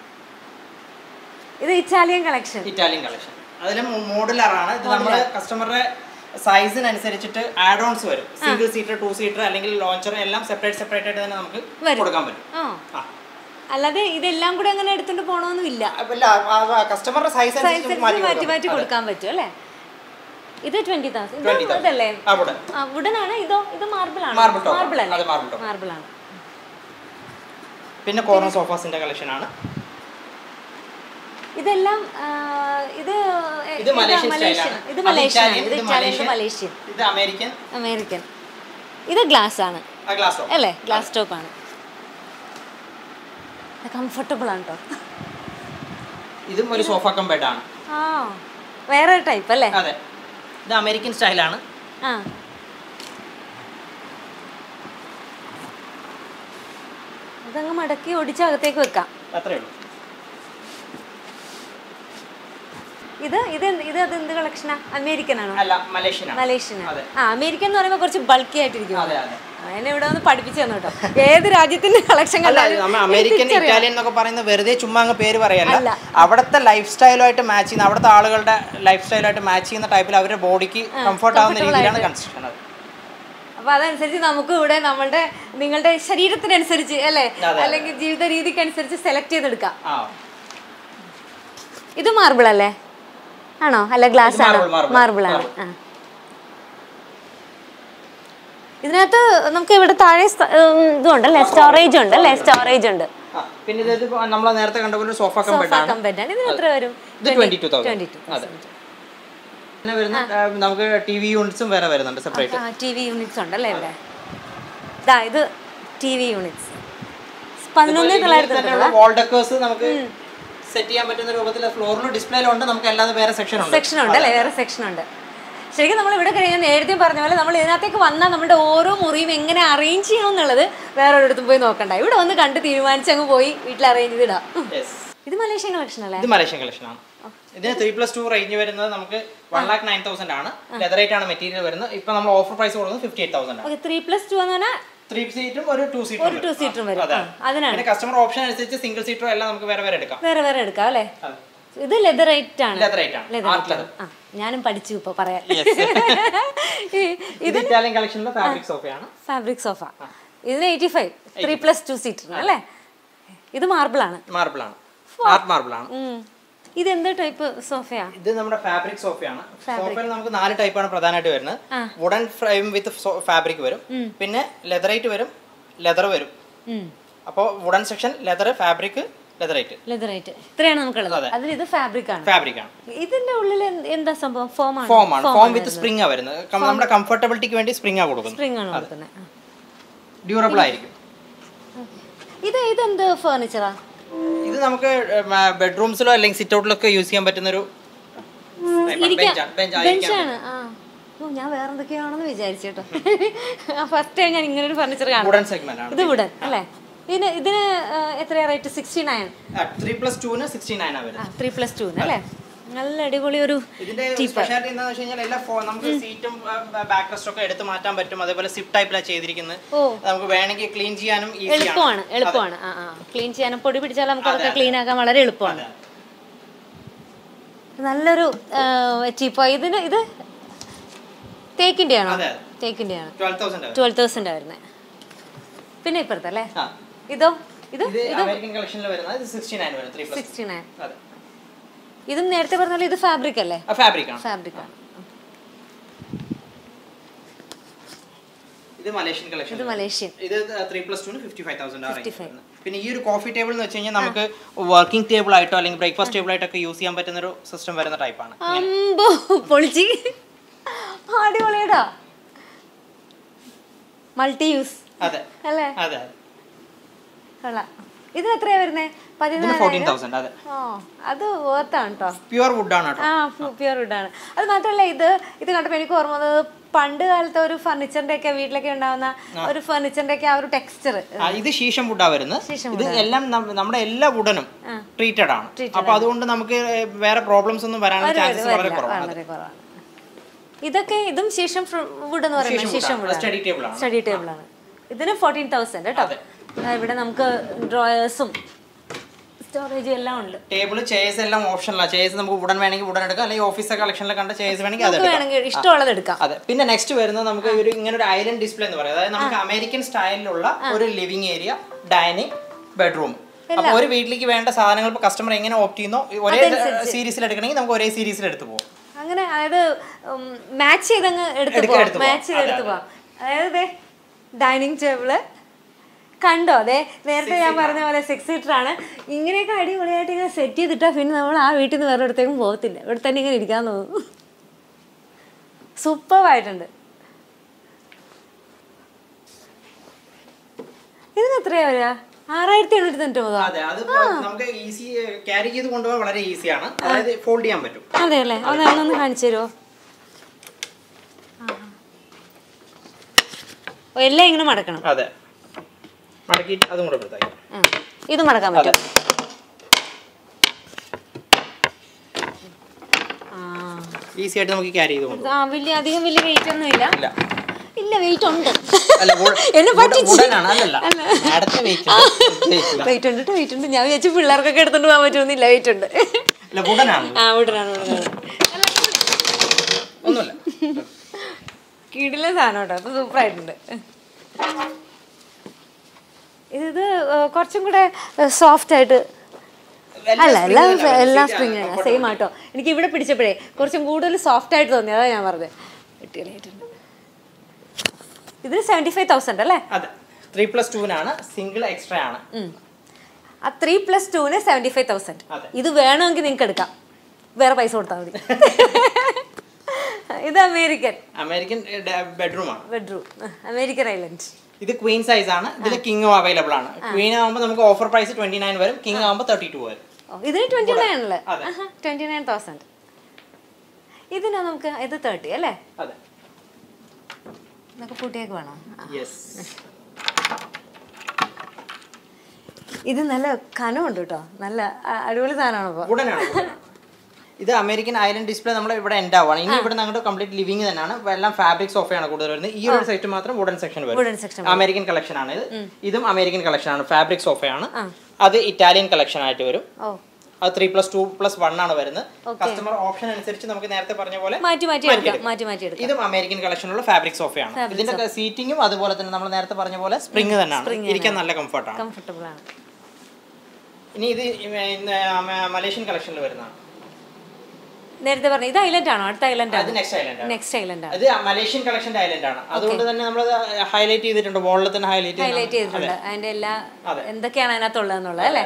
ഇത് ഇറ്റാലിയൻ കളക്ഷൻ ഇറ്റാലിയൻ കളക്ഷൻ അതിൽ മോഡുലർ ആണ് ഇത് നമ്മുടെ കസ്റ്റമറുടെ സൈസിനനുസരിച്ചിട്ട് ആഡ് ഓൺസ് വരും സിംഗിൾ സീറ്റർ ടു സീറ്റർ അല്ലെങ്കിൽ ലോഞ്ചർ എല്ലാം സെപ്പറേറ്റ് സെപ്പറേറ്റ് ആയിട്ട് തന്നെ നമുക്ക് വരും. കൊടുക്കാൻ പറ്റും ആ ആ അല്ലാതെ ഇതെല്ലാം കൂടെ അങ്ങനെ എടുത്തോണ്ട് പോകണമെന്നില്ല അല്ല കസ്റ്റമറുടെ സൈസ് സൈസ് അനുസരിച്ച് മാറ്റി മാറ്റി മാറ്റി കൊടുക്കാം. കൊടുക്കാൻ പറ്റും അല്ലേ ഇത് ട്വന്റി തൗസൻഡ് 20,000. ഇതല്ലേ ആ, wooden. ആ വുഡൻ ആണ് ഇതോ ഇത് മാർബിൾ ആണ് Marble top. മാർബിൾ അല്ലേ അത് marble top. മാർബിൾ ആണ് പിന്നെ കോർണർ സോഫാസിന്റെ കളക്ഷൻ ആണ് ഇതെല്ലാം ആ, ഇത് ഇത് മലേഷ്യൻ മലേഷ്യൻ സ്റ്റൈലാണ് ഇത് മലേഷ്യൻ ആണ് ഇത് ഇറ്റാലിയൻ ഇത് മലേഷ്യൻ മലേഷ്യൻ ഇത് അമേരിക്കൻ അമേരിക്കൻ ഇത് ഗ്ലാസ് ആണ് ഗ്ലാസ് ടോപ്പ് അല്ലേ ഗ്ലാസ് ടോപ്പ് ആണ് കംഫർട്ടബിൾ ആണ് കേട്ടോ ഇതും ഒരു സോഫ കം ബെഡ് ആണ് ആ വേറെ ടൈപ്പ് അല്ലേ അതെ ഇത് അമേരിക്കൻ സ്റ്റൈലാണ് ആ ഇതങ്ങ് മടക്കി ഒടിച്ച് അകത്തേക്ക് വെക്കാം അത്രേ ഉള്ളൂ ഇത് ഇത് എന്ത്- ഇത് അത് എന്ത് കളക്ഷനാ അമേരിക്കൻ ആണോ അല്ല മലേഷ്യൻ ആണ് മലേഷ്യൻ അതെ ആ അമേരിക്കൻ എന്ന് പറയുമ്പോൾ കുറച്ച് ബൾക്കി ആയിട്ടിരിക്കും അതെ അതെ എന്നെ ഇവിടെ ഒന്ന് പഠിപ്പിച്ചു തന്നു കേട്ടോ ഏത് രാജ്യത്തിന്റെ കളക്ഷൻ അല്ല നമ്മൾ അമേരിക്കൻ ഇറ്റാലിയൻ എന്നൊക്കെ പറയുന്ന വെറുതെ ചുമ്മാ അങ്ങ് പേര് പറയല്ല അല്ല. അവിടുത്തെ ലൈഫ് സ്റ്റൈലുമായിട്ട് മാച്ച് ചെയ്യുന്ന അവിടുത്തെ ആളുകളുടെ ലൈഫ് സ്റ്റൈലുമായിട്ട് മാച്ച് ചെയ്യുന്ന ടൈപ്പിൽ അവരുടെ ബോഡിക്ക് കംഫർട്ട് ആവുന്ന comfortable രീതിയിലാണ് ആയിട്ട്. കൺസ്ട്രക്ഷൻ അത് അപ്പൊ അതനുസരിച്ച് നമുക്ക് ഇവിടെ നമ്മളുടെ നിങ്ങളുടെ ശരീരത്തിനനുസരിച്ച് അല്ലേ അതെ. അല്ലെങ്കിൽ ജീവിത രീതിക്ക് അനുസരിച്ച് സെലക്ട് ചെയ്തെടുക്കാം ആ ഇത് മാർബിൾ അല്ലേ ആണോ അല്ല ഗ്ലാസ് ഇത് ആണോ marble, marble. മാർബിൾ ആണ് ആ ഇതിനകത്ത് നമുക്ക് ഇവിടെ താഴെ സ്ഥ- ഉം, ഇതുണ്ടല്ലേ സ്റ്റോറേജ് ഉണ്ട് അല്ലേ സ്റ്റോറേജ് ഉണ്ട് ആ, പിന്നെ ഇത് നമ്മൾ നേരത്തെ കണ്ട പോലെ സോഫ കം സോഫ ബെഡ് ആണ് കമ്പനി ആണ് ഇതിന് എത്ര വരും ഇത് twenty two thousand twenty two അതെ പിന്നെ വരുന്ന ആ, നമുക്ക് ടി വി യൂണിറ്റ്സും വേറെ വരുന്നുണ്ട് സെപ്പറേറ്റ് ടി വി യൂണിറ്റ്സ് ഉണ്ടല്ലേ ഇവിടെ ഇതാ ഇത് ടി വി യൂണിറ്റ്സ് പതിനൊന്ന് തൊള്ളായിരത്തി തൊണ്ണൂറ് വാൾ ഡെക്കേഴ്സ് നമുക്ക് സെറ്റ് ചെയ്യാൻ പറ്റുന്ന രൂപത്തിൽ ഫ്ലോറിലും ഡിസ്പ്ലേയിലുണ്ട് നമുക്ക് അല്ലാതെ വേറെ സെക്ഷൻ ഉണ്ട് സെക്ഷൻ ഉണ്ട് അല്ലേ വേറെ സെക്ഷൻ ഉണ്ട് ശരിക്കും നമ്മൾ ഇവിടെ കഴിഞ്ഞാൽ നേരത്തെ പറഞ്ഞ പോലെ നമ്മൾ ഇതിനകത്തേക്ക് വന്നാൽ നമ്മുടെ ഓരോ മുറിയും എങ്ങനെ അറേഞ്ച് ചെയ്യണം എന്നുള്ളത് വേറെ ഒരിടത്തും പോയി നോക്കണ്ട ഇവിടെ വന്ന് കണ്ട് തീരുമാനിച്ച് അങ്ങ് പോയി വീട്ടിൽ അറേഞ്ച് ചെയ്തിടാം Yes. ഇത് മലേഷ്യൻ കളക്ഷൻ അല്ലേ ഇത് മലേഷ്യൻ കളക്ഷൻ ആണ് ഇതിന് ത്രീ പ്ലസ് ടു റേഞ്ച് വരുന്നത് നമുക്ക് വൺ ലാക്ക് നയൻ തൗസൻഡ് ആണ് ലെതറേറ്റ് ആണ് മെറ്റീരിയൽ വരുന്നത് ഇപ്പൊ നമ്മൾ ഓഫർ പ്രൈസ് കൊടുക്കുന്നത് ഫിഫ്റ്റി എയ്റ്റ് തൗസൻഡ് ആണ് ഓക്കെ ത്രീ പ്ലസ് ടു എന്ന് പറഞ്ഞാൽ ത്രീ സീറ്റും ഒരു ടു സീറ്റും ഒരു ടു സീറ്ററും വരും ആ, അതിനാണ് പിന്നെ കസ്റ്റമർ ഓപ്ഷൻ അനുസരിച്ച് സിംഗിൾ സീറ്ററും എല്ലാം നമുക്ക് വേറെ വേറെ എടുക്കാം വേറെ വേറെ എടുക്കാം അല്ലേ അതെ. ഇത് ലെതറേറ്റ് ആണ് ലെതറേറ്റ് ആണ് ലെതർ ആർട്ട് ലെതർ ആ ഞാനും പഠിച്ചു ഇപ്പൊ പറയാൻ ഈ- ഇത് ഇറ്റാലിയൻ കളക്ഷനിലെ ഫാബ്രിക് സോഫയാണ് ഫാബ്രിക് സോഫ ഇതിന് eighty five three plus two seater അല്ലേ ഇത് മാർബിൾ ആണ് മാർബിൾ ആണ് ആർട്ട് മാർബിൾ ആണ് ഉം. ഇത് എന്ത് ടൈപ്പ് സോഫയാ ഇത് നമ്മുടെ ഫാബ്രിക് സോഫയാണ് സോഫയിൽ നമുക്ക് നാല് ടൈപ്പാണ് പ്രധാനമായിട്ട് വരുന്നത് വുഡൻ ഫ്രെയിം വിത്ത് ഫാബ്രിക് വരും പിന്നെ ലെതറേറ്റ് വരും ലെതർ വരും അപ്പോൾ wooden section leather fabric leatherette leatherette ഇത്രയാണ് നമുക്കുള്ളത് അതെ. അതിൽ ഇത് ഫാബ്രിക് ആണ് ഫാബ്രിക് ആണ് ഇതിന്റെ ഉള്ളിൽ എന്ത്- എന്താ സംഭവം ഫോം ആണ് ഫോം ആണ് ഫോം വിത്ത് സ്പ്രിംഗ് ആ വരുന്നത് കം- നമ്മുടെ കംഫർട്ടബിലിറ്റിക്ക് വേണ്ടി സ്പ്രിംഗ് ആ കൊടുക്കുന്നത് സ്പ്രിംഗ് ആണ് കൊടുക്കുന്നത് ആ. ഡ്യൂറബിൾ ആയിരിക്കും ഇത് ഇതെന്ത് ഫർണിച്ചറാ ഇത് നമുക്ക് ബെഡ്റൂംസിലോ അല്ലെങ്കിൽ സിറ്റ് ഔട്ടിലൊക്കെ യൂസ് ചെയ്യാൻ പറ്റുന്ന ഒരു ബെഞ്ചാണ് ആ ഓ ഞാൻ വേറെ എന്തൊക്കെയാണെന്ന് വിചാരിച്ചു കേട്ടോ ഫസ്റ്റ് ടൈം ഞാൻ ഇങ്ങനെ ഒരു ഫർണിച്ചർ കാണും വുഡൻ സെഗ്മെന്റ് ആണ് ഇത് വുഡൻ അല്ലേ ഇതിന് ഇതിന് ആ, എത്രയാ rate sixty nine three plus ടുവിന് സിക്സ്റ്റി നയൻ ആ വരുന്നത് ആ ത്രീ പ്ലസ് ടു അല്ലേ നല്ല അടിപൊളി ഒരു ഇതിന്റെ സ്പെഷ്യാലിറ്റി എന്താണെന്ന് വെച്ച് കഴിഞ്ഞാൽ എല്ലാ ഫോ- നമുക്ക് സീറ്റും ബാക്ക് റെസ്റ്റ് ഒക്കെ എടുത്ത് മാറ്റാൻ പറ്റും അതേപോലെ സിപ്പ് ടൈപ്പിലാണ് ചെയ്തിരിക്കുന്നത് ഓ നമുക്ക് വേണമെങ്കിൽ ക്ലീൻ ചെയ്യാനും ഈസിയാണ് എളുപ്പമാണ് എളുപ്പമാണ് ആ ആ ക്ലീൻ ചെയ്യാനും പൊടി പിടിച്ചാൽ നമുക്ക് അതൊക്കെ ക്ലീൻ ആക്കാൻ വളരെ എളുപ്പമാണ് നല്ലൊരു ചീപ്പോ ഇതിന് ഇത് തേക്കിന്റെ ആണോ അതെ. തേക്കിന്റെ ആണ് ട്വൽവ് തൗസൻഡ് ട്വൽവ് തൗസൻഡ് വരുന്നത് പിന്നെ ഇപ്പുറത്തെ അല്ലേ ആ ഇതോ ഇത് ഇത് അമേരിക്കൻ കളക്ഷനിൽ വരുന്നത് ഇത് സിക്സ്റ്റി നയൻ വരും ത്രീ പ്ലസ് സിക്സ്റ്റി നയൻ അതെ ഇതും നേരത്തെ പറഞ്ഞ പോലെ ഇത് ഫാബ്രിക് അല്ലേ ഫാബ്രിക് ആണ് ഫാബ്രിക് ആണ് ഇത് മലേഷ്യൻ കളക്ഷൻ ഇത് മലേഷ്യൻ ഇത് ത്രീ പ്ലസ് ടുന് ഫിഫ്റ്റി ഫൈവ് തൗസൻഡ് 55. പിന്നെ ഈ ഒരു കോഫി ടേബിൾ എന്ന് വെച്ച് കഴിഞ്ഞാൽ നമുക്ക് വർക്കിംഗ് ടേബിൾ ആയിട്ടോ അല്ലെങ്കിൽ ബ്രേക്ക്ഫാസ്റ്റ് ടേബിൾ ആയിട്ടോ ഒക്കെ യൂസ് ചെയ്യാൻ പറ്റുന്ന ഒരു സിസ്റ്റം വരുന്ന ടൈപ്പാണ് അമ്പോ പൊളിച്ച് അടിപൊളിയടാ മൾട്ടി യൂസ് അതെ അല്ലേ അതെ കൊള്ളാം ഇതിന് എത്രയാ വരുന്നേ ഇതിന് ഫോർട്ടീൻ പതിനാലായിരം തൗസൻഡ് അതെ ഓ അത് ഓർത്താണ് കേട്ടോ പ്യുവർ വുഡ് ആണ് കേട്ടോ ആ പ്യുവർ വുഡാണ് അത് മാത്രമല്ല ഇത് ഇത് കണ്ടപ്പോൾ എനിക്ക് ഓർമ്മ വന്നത് പണ്ട് കാലത്തെ ഒരു ഫർണിച്ചറിന്റെ ഒക്കെ വീട്ടിലൊക്കെ ഉണ്ടാവുന്ന ഒരു ഫർണിച്ചറിന്റെ ഒക്കെ ആ ഒരു ടെക്സ്ചർ ആ, ഇത് ശീഷം വുഡാ വരുന്നത് ശീശം ഇത് എല്ലാം നം- നമ്മുടെ എല്ലാ വുഡനും ട്രീറ്റഡ് ആണ് അപ്പൊ അതുകൊണ്ട് നമുക്ക് വേറെ പ്രോബ്ലംസ് ഒന്നും വരാനുള്ള ചാൻസസ് വളരെ കുറവാണ് വളരെ കുറവാണ് ഇതൊക്കെ ഇതും ശേഷം വുഡ് എന്ന് പറയുന്നത് ശേഷം വുഡ് സ്റ്റഡി ടേബിൾ ആണ് സ്റ്റഡി ടേബിൾ ആണ് ഇതിന് ഫോർട്ടീൻ തൗസൻഡ് കേട്ടോ അതെ. ദാ ഇവിടെ നമുക്ക് ഡ്രോയേഴ്സും സ്റ്റോറേജും എല്ലാം ഉണ്ട് ടേബിൾ ചെയർസ് എല്ലാം ഓപ്ഷനിലാണ് ചെയർസ് നമുക്ക് ഉടൻ വേണമെങ്കിൽ ഉടൻ എടുക്കാം അല്ലെങ്കിൽ ഓഫീസ് കളക്ഷനിൽ കണ്ട ചെയർസ് വേണമെങ്കിൽ അത് നമുക്ക് എടുക്കാം വേണമെങ്കിൽ ഇഷ്ടമുള്ളത് എടുക്കാം അതെ പിന്നെ നെക്സ്റ്റ് വരുന്നത് നമുക്ക് ഒരു ഇങ്ങനെ ഒരു ഐലൻഡ് ഡിസ്പ്ലേ എന്ന് പറയും അതായത് നമുക്ക് അമേരിക്കൻ സ്റ്റൈലിലുള്ള ഒരു ലിവിംഗ് ഏരിയ ഡൈനിങ് ബെഡ്റൂം അപ്പൊ ഒരു വീട്ടിലേക്ക് വേണ്ട സാധനങ്ങൾ ഇപ്പോൾ കസ്റ്റമർ എങ്ങനെ ഓപ്റ്റ് ചെയ്യുന്നോ ഒരേ സീരീസിൽ എടുക്കണമെങ്കിൽ നമുക്ക് ഒരേ സീരീസിൽ എടുത്ത് പോകും അങ്ങനെ അതായത് മാച്ച് ചെയ്തങ്ങ് എടുത്ത് എടുക്ക- പോവാം എടുത്ത് പോവാം. മാച്ച് ചെയ്ത് അതെ, എടുത്ത് അതെ. പോവാം അതായത് ഡൈനിങ് ടേബിള് കണ്ടോ അതെ നേരത്തെ ഞാൻ പറഞ്ഞ പോലെ സിക്സ് സീറ്റർ ആണ് ഇങ്ങനെയൊക്കെ അടിപൊളിയായിട്ട് ഇങ്ങനെ സെറ്റ് ചെയ്തിട്ടാൽ പിന്നെ നമ്മൾ ആ വീട്ടിൽ നിന്ന് വേറെ ഇടത്തേക്കും പോകത്തില്ല ഇവിടെ തന്നെ ഇങ്ങനെ ഇരിക്കാൻ തോന്നും സൂപ്പറായിട്ടുണ്ട് ഇതിന് എത്രയാ വരിക ആറായിരത്തി എണ്ണൂറ്റി തൊണ്ണൂറ്റൊമ്പതോ അതെ അത് നമുക്ക് ഈസി ക്യാരി ചെയ്ത് കൊണ്ടുപോകാൻ വളരെ ഈസിയാണ് അതായത് ഫോൾഡ് ചെയ്യാൻ പറ്റും അതെ അല്ലേ അത് ഒന്ന് കാണിച്ചു തരുമോ ഓ എല്ലാം ഇങ്ങനെ മടക്കണം അതെ മടക്കിയിട്ട് അതും കൂടെ എടുത്താൽ ആ. ഇത് മടക്കാൻ പറ്റും ആ. ഈസി ആയിട്ട് നമുക്ക് ക്യാരി ചെയ്ത് കൊണ്ടുപോകാം ആ വലിയ അധികം വലിയ വെയിറ്റ് ഒന്നും ഇല്ല ഇല്ല ഇല്ല വെയിറ്റ് ഉണ്ട് അല്ല wood- എന്നെ wood- പറ്റിച്ച്. wooden ആണ് അല്ലല്ല അടുത്ത വെയിറ്റ് വെയിറ്റ് ഉണ്ട് വെയിറ്റ് ഉണ്ട് ഞാൻ വിചാരിച്ചു പിള്ളേർക്കൊക്കെ എടുത്തോണ്ട് പോകാൻ പറ്റുമെന്നില്ല വെയിറ്റ് ഉണ്ട് അല്ല വുഡൻ ആണ് ആ ഉടനാണ് ഉടനാണ് ഒന്നുമില്ല കിടില സാധനം കേട്ടോ അത് സൂപ്പറായിട്ടുണ്ട് ഇത് ഏർ, കുറച്ചും കൂടെ സോഫ്റ്റ് ആയിട്ട് അല്ല എല്ലാം എല്ലാം സ്പ്രിങ് ആണ് സെയിം ആട്ടോ എനിക്ക് ഇവിടെ പിടിച്ചപ്പോഴേ കുറച്ചും കൂടുതൽ സോഫ്റ്റ് ആയിട്ട് തോന്നി അതാ ഞാൻ പറഞ്ഞത് വെട്ടികളായിട്ടുണ്ട് ഇതിന് സെവൻറ്റി ഫൈവ് തൗസൻഡ് അല്ലേ അതെ ത്രീ പ്ലസ് ടൂവിനാണ് സിംഗിൾ എക്സ്ട്രാ ആണ് ഉം. ആ ത്രീ പ്ലസ് ടുവിന് സെവൻറ്റി ഫൈവ് തൗസൻഡ് അതെ. ഇത് വേണമെങ്കിൽ നിങ്ങൾക്ക് എടുക്കാം വേറെ പൈസ കൊടുത്താൽ മതി ഇത് അമേരിക്കൻ അമേരിക്കൻ ബെഡ്റൂം ആണ് ബെഡ്റൂം അമേരിക്കൻ ഐലൻഡ് ഇത് ക്വീൻ സൈസ് ആണ് ഇതിൽ കിങ്ങും അവൈലബിൾ ആണ് ക്വീൻ ആകുമ്പോൾ നമുക്ക് ഓഫർ പ്രൈസ് ട്വന്റി നയൻ വരും കിങ് ആകുമ്പോൾ തേർട്ടി ടു വരും ഇതിന് ട്വന്റി നയൻ അല്ലേ അതെ. ട്വന്റി നയൻ തൗസൻഡ് ഇതിന് നമുക്ക് ഇത് തേർട്ടി അല്ലേ അതെ നമുക്ക് പൂട്ടിയേക്ക് വേണോ ആ. യെസ് ഇത് നല്ല കനമുണ്ട് കേട്ടോ നല്ല അ- അടിപൊളി സാധനമാണ് ഇപ്പോൾ വുഡനാണ് ഇത് അമേരിക്കൻ ഐലൻഡ് ഡിസ്പ്ലേ നമ്മൾ ഇവിടെ എൻഡ് ആവുകയാണ് ഇനി ഇവിടെ അങ്ങോട്ട് കംപ്ലീറ്റ് ലിവിംഗ് തന്നെയാണ് എല്ലാം ഫാബ്രിക് സോഫയാണ് കൂടുതൽ വരുന്നത് ഈ ഒരു സെറ്റ് മാത്രം വുഡൻ സെക്ഷൻ Wooden വരും section അമേരിക്കൻ കളക്ഷൻ ആണ് ഇത് ഇതും അമേരിക്കൻ കളക്ഷൻ ആണ് ഫാബ്രിക് സോഫയാണ് അത് ഇറ്റാലിയൻ കളക്ഷൻ ആയിട്ട് വരും ഓ അത് three plus two plus one ആണ് വരുന്നത് കസ്റ്റമർ ഓപ്ഷൻ അനുസരിച്ച് നമുക്ക് നേരത്തെ പറഞ്ഞ പോലെ മാറ്റി മാറ്റി എടുക്കാം മാറ്റി മാറ്റി എടുക്കാം ഇതും അമേരിക്കൻ കളക്ഷനുള്ള ഫാബ്രിക് സോഫയാണ് ഇതിന്റെ സീറ്റിംഗും അതുപോലെ തന്നെ നമ്മൾ നേരത്തെ പറഞ്ഞ പോലെ സ്പ്രിംഗ് തന്നെയാണ് ഇരിക്കാൻ നല്ല കംഫർട്ടാണ് കംഫർട്ടബിൾ ആണ് ഇനി ഇത് ഇന്ന് മ- മലേഷ്യൻ കളക്ഷനിൽ വരുന്നതാണ് നേരത്തെ പറഞ്ഞു ഇത് ഐലൻഡ് ആണോ അടുത്ത ഐലൻഡ് അത് ആണ് നെക്സ്റ്റ് ഐലൻഡ് ആണ് നെക്സ്റ്റ് ഐലൻഡ് ആണ് അത് മലേഷ്യൻ കളക്ഷന്റെ ഐലൻഡ് ആണ് അതുകൊണ്ട് തന്നെ നമ്മൾ ഹൈലൈറ്റ് ചെയ്തിട്ടുണ്ട് വോളിൽ തന്നെ ഹൈലൈറ്റ് ഹൈലൈറ്റ് ചെയ്തിട്ടുണ്ട് അതിന്റെ എല്ലാ അതെ. എന്തൊക്കെയാണ് അതിനകത്തുള്ളതെന്നുള്ളത് അല്ലേ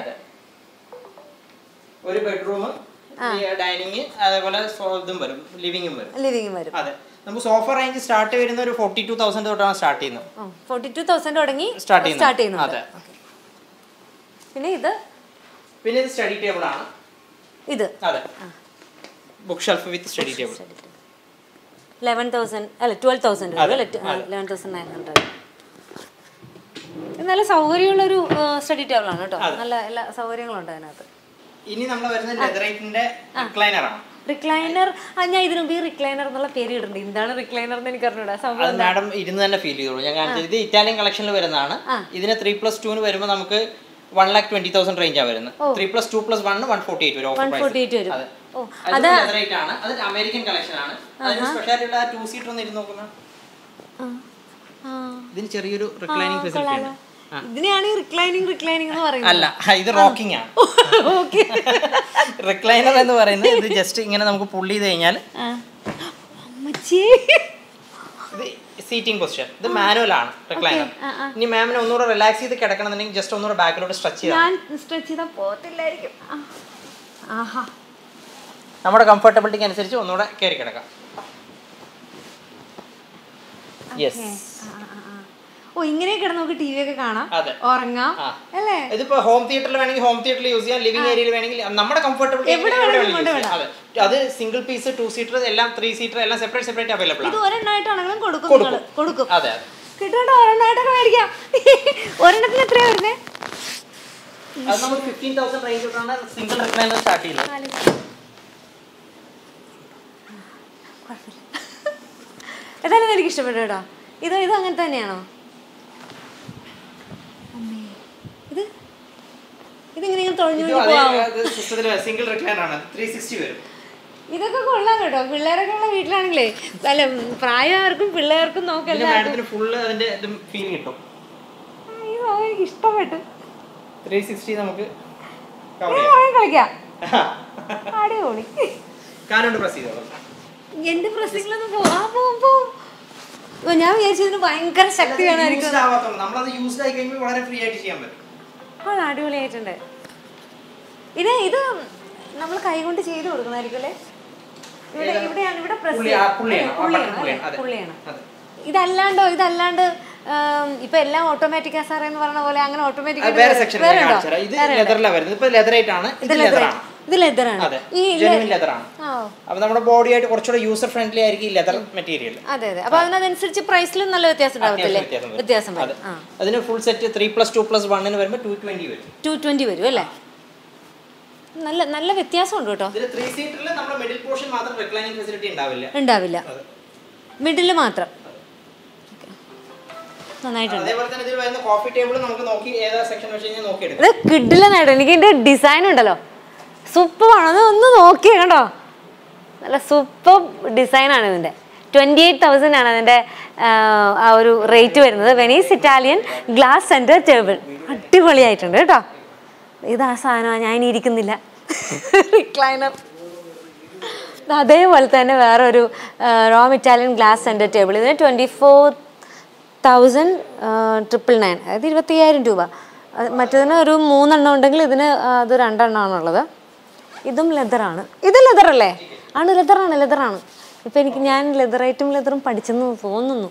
ഒരു ബെഡ്റൂം ഡൈനിങ് അതേപോലെ സോ- ഇതും വരും ലിവിംഗും വരും ലിവിംഗ് വരും അതെ നമുക്ക് സോഫ റേഞ്ച് സ്റ്റാർട്ട് വരുന്ന ഒരു ഫോർട്ടി ടു തൗസൻഡ് തൊട്ടാണ് സ്റ്റാർട്ട് ചെയ്യുന്നത് ഫോർട്ടി ടു തൗസൻഡ് തുടങ്ങി സ്റ്റാർട്ട് ചെയ്യുന്നത് സ്റ്റാർട്ട് ചെയ്യുന്നുണ്ട് അതെ പിന്നെ ഇത് പിന്നെ ഇത് സ്റ്റഡി ടേബിൾ ആണ് ഇത് അതെ book shelf with study table eleven thousand അല്ല ട്വൽവ് തൗസൻഡ് അതെ, ലെവൻ തൗസൻഡ് നയൻ ഹൺഡ്രഡ് നല്ല സൗകര്യമുള്ളൊരു സ്റ്റഡി ടേബിൾ ആണ് കേട്ടോ നല്ല എല്ലാ സൗകര്യങ്ങളും ഉണ്ട് അതിനകത്ത് ഇനി നമ്മൾ വരുന്നത് ലെതറൈറ്റിന്റെ റിക്ലൈനർ ആണ് റിക്ലൈനർ ആ ഞാൻ ഇതിനു മുമ്പ് ഈ റിക്ലൈനർ എന്നുള്ള പേര് ഇടുന്നുണ്ട് എന്താണ് റിക്ലൈനർ എന്ന് എനിക്ക് അറിഞ്ഞൂടാ സംഭവം അത് മാഡം ഇരുന്ന് തന്നെ ഫീൽ ചെയ്തോളൂ ഞാൻ കാണിച്ചത് ഇത് ഇറ്റാലിയൻ കളക്ഷനിൽ വരുന്നതാണ് ഇതിന് ത്രീ പ്ലസ് ടുവിന് വരുമ്പോൾ നമുക്ക് വൺ ലാക്ക് ട്വന്റി തൗസൻഡ് റേഞ്ചാണ് വരുന്നത് three plus two plus one one forty eight വരും ഓഫർ പ്രൈസ് 148 വരും. അതെ ഓ, അത് ലെതറൈറ്റ് ആണ് അത് അമേരിക്കൻ കളക്ഷൻ ആണ് അതിന് സ്പെഷ്യാലിറ്റി ഉള്ള ടു സീറ്റർ ഒന്ന് ഇരുന്ന് നോക്കുന്ന ആ, ഇതിന് ചെറിയൊരു റിക്ലൈനിങ് ഫെസിലിറ്റി ഉണ്ട് ആ. ഇതിനെയാണ് ഈ റിക്ലൈനിങ് റിക്ലൈനിങ് എന്ന് പറയുന്നത് അല്ല ഇത് റോക്കിംഗ് ആണ് ഓക്കെ റിക്ലൈനർ എന്ന് പറയുന്നത് ഇത് ജസ്റ്റ് ഇങ്ങനെ നമുക്ക് പുള്ളി ചെയ്ത് കഴിഞ്ഞാൽ അമ്മച്ചി ഇത് സീറ്റിംഗ് പൊസിഷൻ ഇത് മാനുവൽ ആണ് റിക്ലൈനർ ഇനി മാമിന് ഒന്നുകൂടെ റിലാക്സ് ചെയ്ത് കിടക്കണമെന്നുണ്ടെങ്കിൽ ജസ്റ്റ് ഒന്നുകൂടെ ബാക്കിലോട്ട് സ്ട്രെച്ച് ചെയ്യാം ഞാൻ സ്ട്രെച്ച് ചെയ്താൽ പോകത്തില്ലായിരിക്കും ആ. ആഹാ നമ്മുടെ കംഫർട്ടബിലിറ്റിക്ക് അനുസരിച്ച് ഒന്നുകൂടെ കയറി കിടക്കാം യെസ് ആ, ആ, ആ. ഓ ഇങ്ങനെ കിടന്ന് നമുക്ക് ടി വി ഒക്കെ കാണാം അതെ. ഉറങ്ങാം ആ. അല്ലേ ഇതിപ്പോ ഹോം തിയേറ്ററിൽ വേണമെങ്കിൽ ഹോം തിയേറ്ററിൽ യൂസ് ചെയ്യാം ലിവിംഗ് ഏരിയയിൽ വേണമെങ്കിൽ നമ്മുടെ കംഫർട്ടബിലിറ്റി എവിടെ വേണമെങ്കിലും കൊണ്ടുവിടാം. അതെ അത് സിംഗിൾ പീസ് ടു സീറ്റർ എല്ലാം ത്രീ സീറ്റർ എല്ലാം സെപ്പറേറ്റ് സെപ്പറേറ്റ് അവൈലബിൾ ഇത് ആണ് ഒരെണ്ണമായിട്ടാണെങ്കിലും കൊടുക്കും കൊടുക്കും. നിങ്ങള്. കൊടുക്കും അതെ അതെ കിട്ടുണ്ടോ ഒരെണ്ണമായിട്ടൊക്കെ മേടിക്കാം ഒരെണ്ണത്തിന് എത്രയാ വരുന്നേ അത് നമ്മൾ ഫിഫ്റ്റീൻ തൗസൻഡ് റേഞ്ച് തൊട്ടാണ് സിംഗിൾ റിക്ലൈനർ സ്റ്റാർട്ട് ചെയ്യുന്നത് ഏതായാലും എനിക്ക് ഇഷ്ടപ്പെട്ടു കേട്ടോ ഇത് ഇത് അങ്ങനെ തന്നെയാണോ അമ്മേ. ഇത് ഇതിങ്ങനെ ഇങ്ങനെ തൊഴിഞ്ഞു ഇതും അതേ സിസ്റ്റത്തിൽ സിംഗിൾ റിക്ലൈനർ ആണ് ത്രീ സിക്സ്റ്റി വരും ഇതൊക്കെ കൊള്ളാം കേട്ടോ പിള്ളേരൊക്കെ ഉള്ള വീട്ടിലാണെങ്കിലേ അല്ല ഉം, പ്രായമാർക്കും പിള്ളേർക്കും നോക്കല്ല പിന്നെ മാഡത്തിന് ഫുള്ള് അതിന്റെ ഇത് ഫീൽ കിട്ടും അയ്യോ എനിക്ക് ഇഷ്ടപ്പെട്ടു ത്രീ സിക്സ്റ്റി നമുക്ക് കവർ ഞാൻ ചെയ്യാം കുറേ കളിക്കാം അടിപൊളി കാലുകൊണ്ട് പ്രസ് ചെയ്തോളാം എന്റെ പ്രശ്നങ്ങളൊന്നും പോവാ പോവും പോവും ഓ, ഞാൻ വിചാരിച്ചതിന് ഭയങ്കര ശക്തി വേണമായിരിക്കും Used ആവാത്തതുകൊണ്ട് നമ്മളത് യൂസ്ഡ് ആയി കഴിയുമ്പോൾ വളരെ ഫ്രീ ആയിട്ട് ചെയ്യാൻ പറ്റും അത് അടിപൊളിയായിട്ടുണ്ട് ഇത് ഇത് നമ്മൾ കൈകൊണ്ട് ചെയ്ത് കൊടുക്കണമായിരിക്കും അല്ലേ ഇവിടെ ഇവിടെയാണ് ഇവിടെ പ്രസ് പുള്ളി- ആ, പുള്ളിയാണ്. ആ, പുള്ളിയാണ് button അല്ലേ? പുള്ളിയാണ്. അതെ. പുള്ളിയാണ് അതെ. ഇതല്ലാണ്ടോ ഇതല്ലാണ്ട് ആം, ഇപ്പൊ എല്ലാം ഓട്ടോമാറ്റിക് സാറേ എന്ന് പറഞ്ഞ പോലെ അങ്ങനെ ഓട്ടോമാറ്റിക് അത് വേറെ സെക്ഷൻ ഇത് ലെതറിലാണ് വരുന്നത് ഇപ്പൊ ലെതറേറ്റ് ആണ് ഇത് ലെതറാണ് ഇത് ലെതറാണ് അതെ ഈ ജെനുവിൻ ലെതറാണ് ആ ഓ. അപ്പൊ നമ്മുടെ ബോഡി ആയിട്ട് കുറച്ചുകൂടെ യൂസർ ഫ്രണ്ട്ലി ആയിരിക്കും ഈ ലെതർ മെറ്റീരിയൽ അതെ അതെ അപ്പൊ അതിനനുസരിച്ച് പ്രൈസിലും നല്ല വ്യത്യാസം ഉണ്ടാവത്തില്ലേ വ്യത്യാസം വരും. വ്യത്യാസം അതെ വരും ആ അതിന് full set three plus two plus വണ്ണിന് വരുമ്പോൾ ടു ട്വന്റി വരും ടു ട്വന്റി വരും അല്ലേ നല്ല നല്ല വ്യത്യാസമുണ്ട് കേട്ടോ ഇതിൽ ത്രീ സീറ്ററിൽ നമ്മുടെ മിഡിൽ പോർഷൻ മാത്രം റിക്ലൈനിങ് ഫെസിലിറ്റി ഉണ്ടാവില്ല ഉണ്ടാവില്ല അതെ. മിഡിൽ മാത്രം നന്നായിട്ടുണ്ട് അതേപോലെ തന്നെ ഇതിൽ വരുന്ന കോഫി ടേബിൾ നമുക്ക് നോക്കി ഏതാ സെക്ഷൻ വെച്ച് കഴിഞ്ഞാൽ നോക്കി എടുക്കാം ഇത് കിഡിലെന്നായിട്ട് എനിക്ക് ഇതിന്റെ ഡിസൈൻ ഉണ്ടല്ലോ സൂപ്പറാണ് അത് ഒന്ന് നോക്കിയേ കണ്ടോ നല്ല സൂപ്പർ ഡിസൈനാണ് ഇതിൻ്റെ ട്വൻറ്റി എയ്റ്റ് തൗസൻഡ് ആണ് അതിൻ്റെ ആ ഒരു റേറ്റ് വരുന്നത് Venice Italian glass centre table അടിപൊളിയായിട്ടുണ്ട് കേട്ടോ ഇത് ആ സാധനമാണ് ഞാൻ ഇനി ഇരിക്കുന്നില്ല റിക്ലൈനർ അതേപോലെ തന്നെ വേറൊരു Rome Italian glass centre table ഇതിന് twenty four thousand triple nine അതായത് ഇരുപത്തയ്യായിരം രൂപ അത് മറ്റേതിന് ഒരു മൂന്നെണ്ണം ഉണ്ടെങ്കിൽ ഇതിന് ആ, അത് രണ്ടെണ്ണമാണുള്ളത് ഇതും ലെതറാണ് ഇത് ലെതറല്ലേ ആണ് ലെതറാണ് ലെതറാണ് ഇപ്പം എനിക്ക് ഞാൻ ലെതറൈറ്റും ലെതറും പഠിച്ചെന്ന് തോന്നുന്നു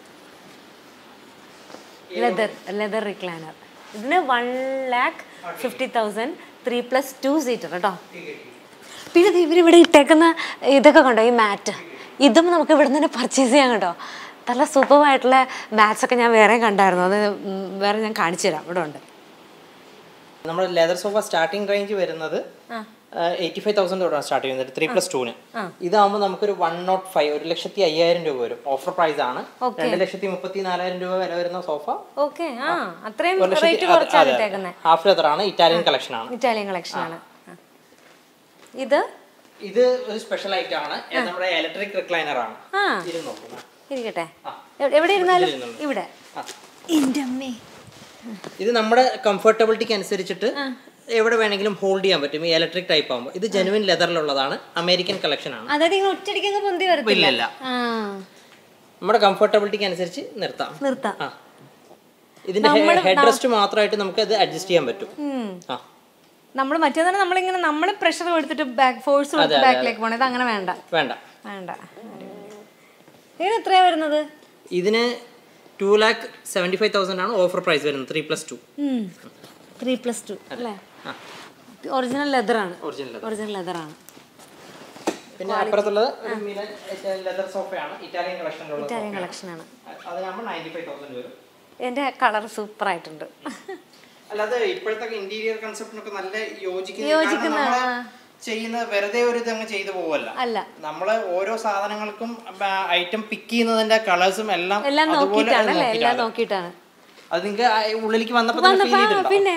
ലെതർ ലെതർ റിക്ലൈനർ ഇതിന് one lakh fifty thousand three plus two seater കേട്ടോ പിന്നെ ദേ ഇവരിവിടെ ഇട്ടേക്കുന്ന ഇതൊക്കെ കണ്ടോ ഈ മാറ്റ് ഇതും നമുക്ക് ഇവിടെ നിന്ന് തന്നെ പർച്ചേസ് ചെയ്യാം കേട്ടോ നല്ല സൂപ്പറായിട്ടുള്ള മാറ്റ്സ് ഒക്കെ ഞാൻ വേറെ കണ്ടായിരുന്നു അത് ഉം, വേറെ ഞാൻ കാണിച്ചു തരാം ഇവിടെ ഉണ്ട് നമ്മുടെ ലെതർ സോഫ സ്റ്റാർട്ടിംഗ് റേഞ്ച് വരുന്നത് എയ്റ്റി ഫൈവ് തൗസൻഡ് തൊട്ടാണ് സ്റ്റാർട്ട് ചെയ്യുന്നത് ത്രീ പ്ലസ് ടൂന് ഇതാകുമ്പോൾ നമുക്കൊരു വൺ നോട്ട് ഫൈവ് ഒരു ലക്ഷത്തി അയ്യായിരം രൂപ വരും ഓഫർ പ്രൈസ് ആണ് രണ്ട് ലക്ഷത്തി മുപ്പത്തി നാലായിരം രൂപ വില വരുന്ന സോഫ ഓക്കെ ആ അത്രയും ഒരു ലക്ഷത്തി റേറ്റ് കുറച്ചാണ് ഇട്ടേക്കുന്നത് ഹാഫ് ലെതർ ആണ് ഇറ്റാലിയൻ കളക്ഷൻ ആണ് ഇറ്റാലിയൻ കളക്ഷൻ ആണ് ആ. ഇത് ഇത് ഒരു സ്പെഷ്യൽ ഐറ്റം ആണ് ഇത് നമ്മുടെ ഇലക്ട്രിക് റിക്ലൈനർ ആണ് ആ ഇരുന്ന് നോക്കുക ഇരിക്കട്ടെ ആ. എവിടെ- എവിടെ ഇരുന്നാലും ഇരുന്നോളൂ. ഇവിടെ ആ. എൻ്റെ അമ്മേ ഇത് നമ്മുടെ കംഫർട്ടബിലിറ്റിക്ക് അനുസരിച്ചിട്ട് എവിടെ വേണമെങ്കിലും ഹോൾഡ് ചെയ്യാൻ പറ്റും ഈ ഇലക്ട്രിക് ടൈപ്പ് ആകുമ്പോൾ ഇത് ജെനുവിൻ ലെതറിലുള്ളതാണ് അമേരിക്കൻ കളക്ഷൻ ആണ് അതായത് ഇങ്ങനെ ഒറ്റയടിക്ക് അങ്ങ് പൊന്തി വരത്തില്ല ഇല്ല ആ നമ്മുടെ കംഫർട്ടബിലിറ്റിക്ക് അനുസരിച്ച് നിർത്താം നിർത്താം ആ ഇതിന്റെ ഹെഡ് റെസ്റ്റ് മാത്രമായിട്ട് നമുക്ക് അത് അഡ്ജസ്റ്റ് ചെയ്യാൻ പറ്റും ഉം. ആ നമ്മൾ മറ്റേതാണ് നമ്മളിങ്ങനെ നമ്മൾ പ്രഷർ കൊടുത്തിട്ട് ബാക്ക് ഫോഴ്സ് കൊടുത്ത് ബാക്കിലേക്ക് പോകണം ഇത് അങ്ങനെ വേണ്ട വേണ്ട വേണ്ട ഇതിന് എത്രയാ വരുന്നത് ഇതിന് two lakh seventy five thousand ആണ് ഓഫർ പ്രൈസ് വരുന്നത് three plus two three plus two അല്ലേ ആ ഒറിജിനൽ ലെതറാണ് ഒറിജിനൽ ഒറിജിനൽ ലെതറാണ് പിന്നെ അപ്പുറത്തുള്ളത് ഒരു ലെതർ സോഫയാണ് ഇറ്റാലിയൻ കളക്ഷനിലുള്ള ഇറ്റാലിയൻ കളക്ഷനാണ് അതിനാകുമ്പോൾ നയൻറ്റി ഫൈവ് തൗസൻഡ് വരും എൻ്റെ കളർ സൂപ്പർ ആയിട്ടുണ്ട് അല്ലാതെ ഇപ്പോഴത്തെ ഇന്റീരിയർ കൺസെപ്റ്റിനൊക്കെ നല്ല യോജിക്കുന്ന യോജിക്കുന്ന, കാരണം നമ്മള് ചെയ്യുന്ന വെറുതെ ഒരു ഇതങ്ങ് ചെയ്തു പോവല്ല അല്ല നമ്മള് ഓരോ സാധനങ്ങൾക്കും ഐറ്റം പിക്ക് ചെയ്യുന്നതിന്റെ കളേഴ്സും എല്ലാം എല്ലാം അതുപോലെ നോക്കിയിട്ടാണ് അല്ലേ എല്ലാം നോക്കിയിട്ടാണ്. നോക്കിയിട്ടാണ് അത് നിങ്ങൾക്ക് ഉള്ളിലേക്ക് വന്നപ്പോൾ തന്നെ വന്നപ്പോ ഫീൽ ആ, ചെയ്തിട്ടുണ്ടാവും പിന്നെ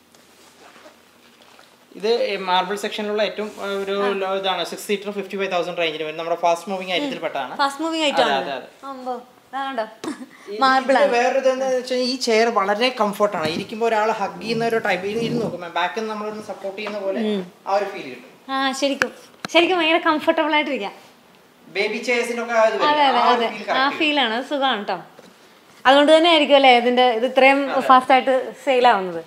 ഇത് മാർബിൾ സെക്ഷനിലുള്ള ഏറ്റവും ആ, ഒരു ലോ- ഇതാണ് six seater fifty five thousand റേഞ്ചിൽ വരും നമ്മുടെ ഫാസ്റ്റ് മൂവിങ് ഐറ്റത്തിൽപ്പെട്ടതാണ് ഫാസ്റ്റ് മൂവിങ് ആയിട്ടാണ് അതെ, അതെ. അമ്പോ അതാണ്ടോ ഈ- മാർബിൾ ഇതില് വേറൊരു ഇതെന്ന് വെച്ചാൽ ഈ ചെയർ വളരെ കംഫർട്ടാണ് ഇരിക്കുമ്പോൾ ഒരാൾ ഹഗ് ചെയ്യുന്ന ഒരു ടൈപ്പ് ഇരുന്ന് നോക്കും ബാക്കിൽ നിന്ന് നമ്മളൊന്ന് സപ്പോർട്ട് ചെയ്യുന്ന പോലെ ആ ഒരു ഫീൽ കിട്ടും ആ ശരിക്കും ശരിക്കും ഭയങ്കര കംഫർട്ടബിൾ ആയിട്ടിരിക്കാം ബേബി ചെയർസിനൊക്കെ അതെ അതെ അതെ ആ ഫീലാണ് സുഖമാണ് കേട്ടോ അതുകൊണ്ട് തന്നെ ആയിരിക്കും അല്ലേ ഇതിന്റെ ഇത് ഇത്രയും ഫാസ്റ്റ് ആയിട്ട് സെയിൽ ആവുന്നത്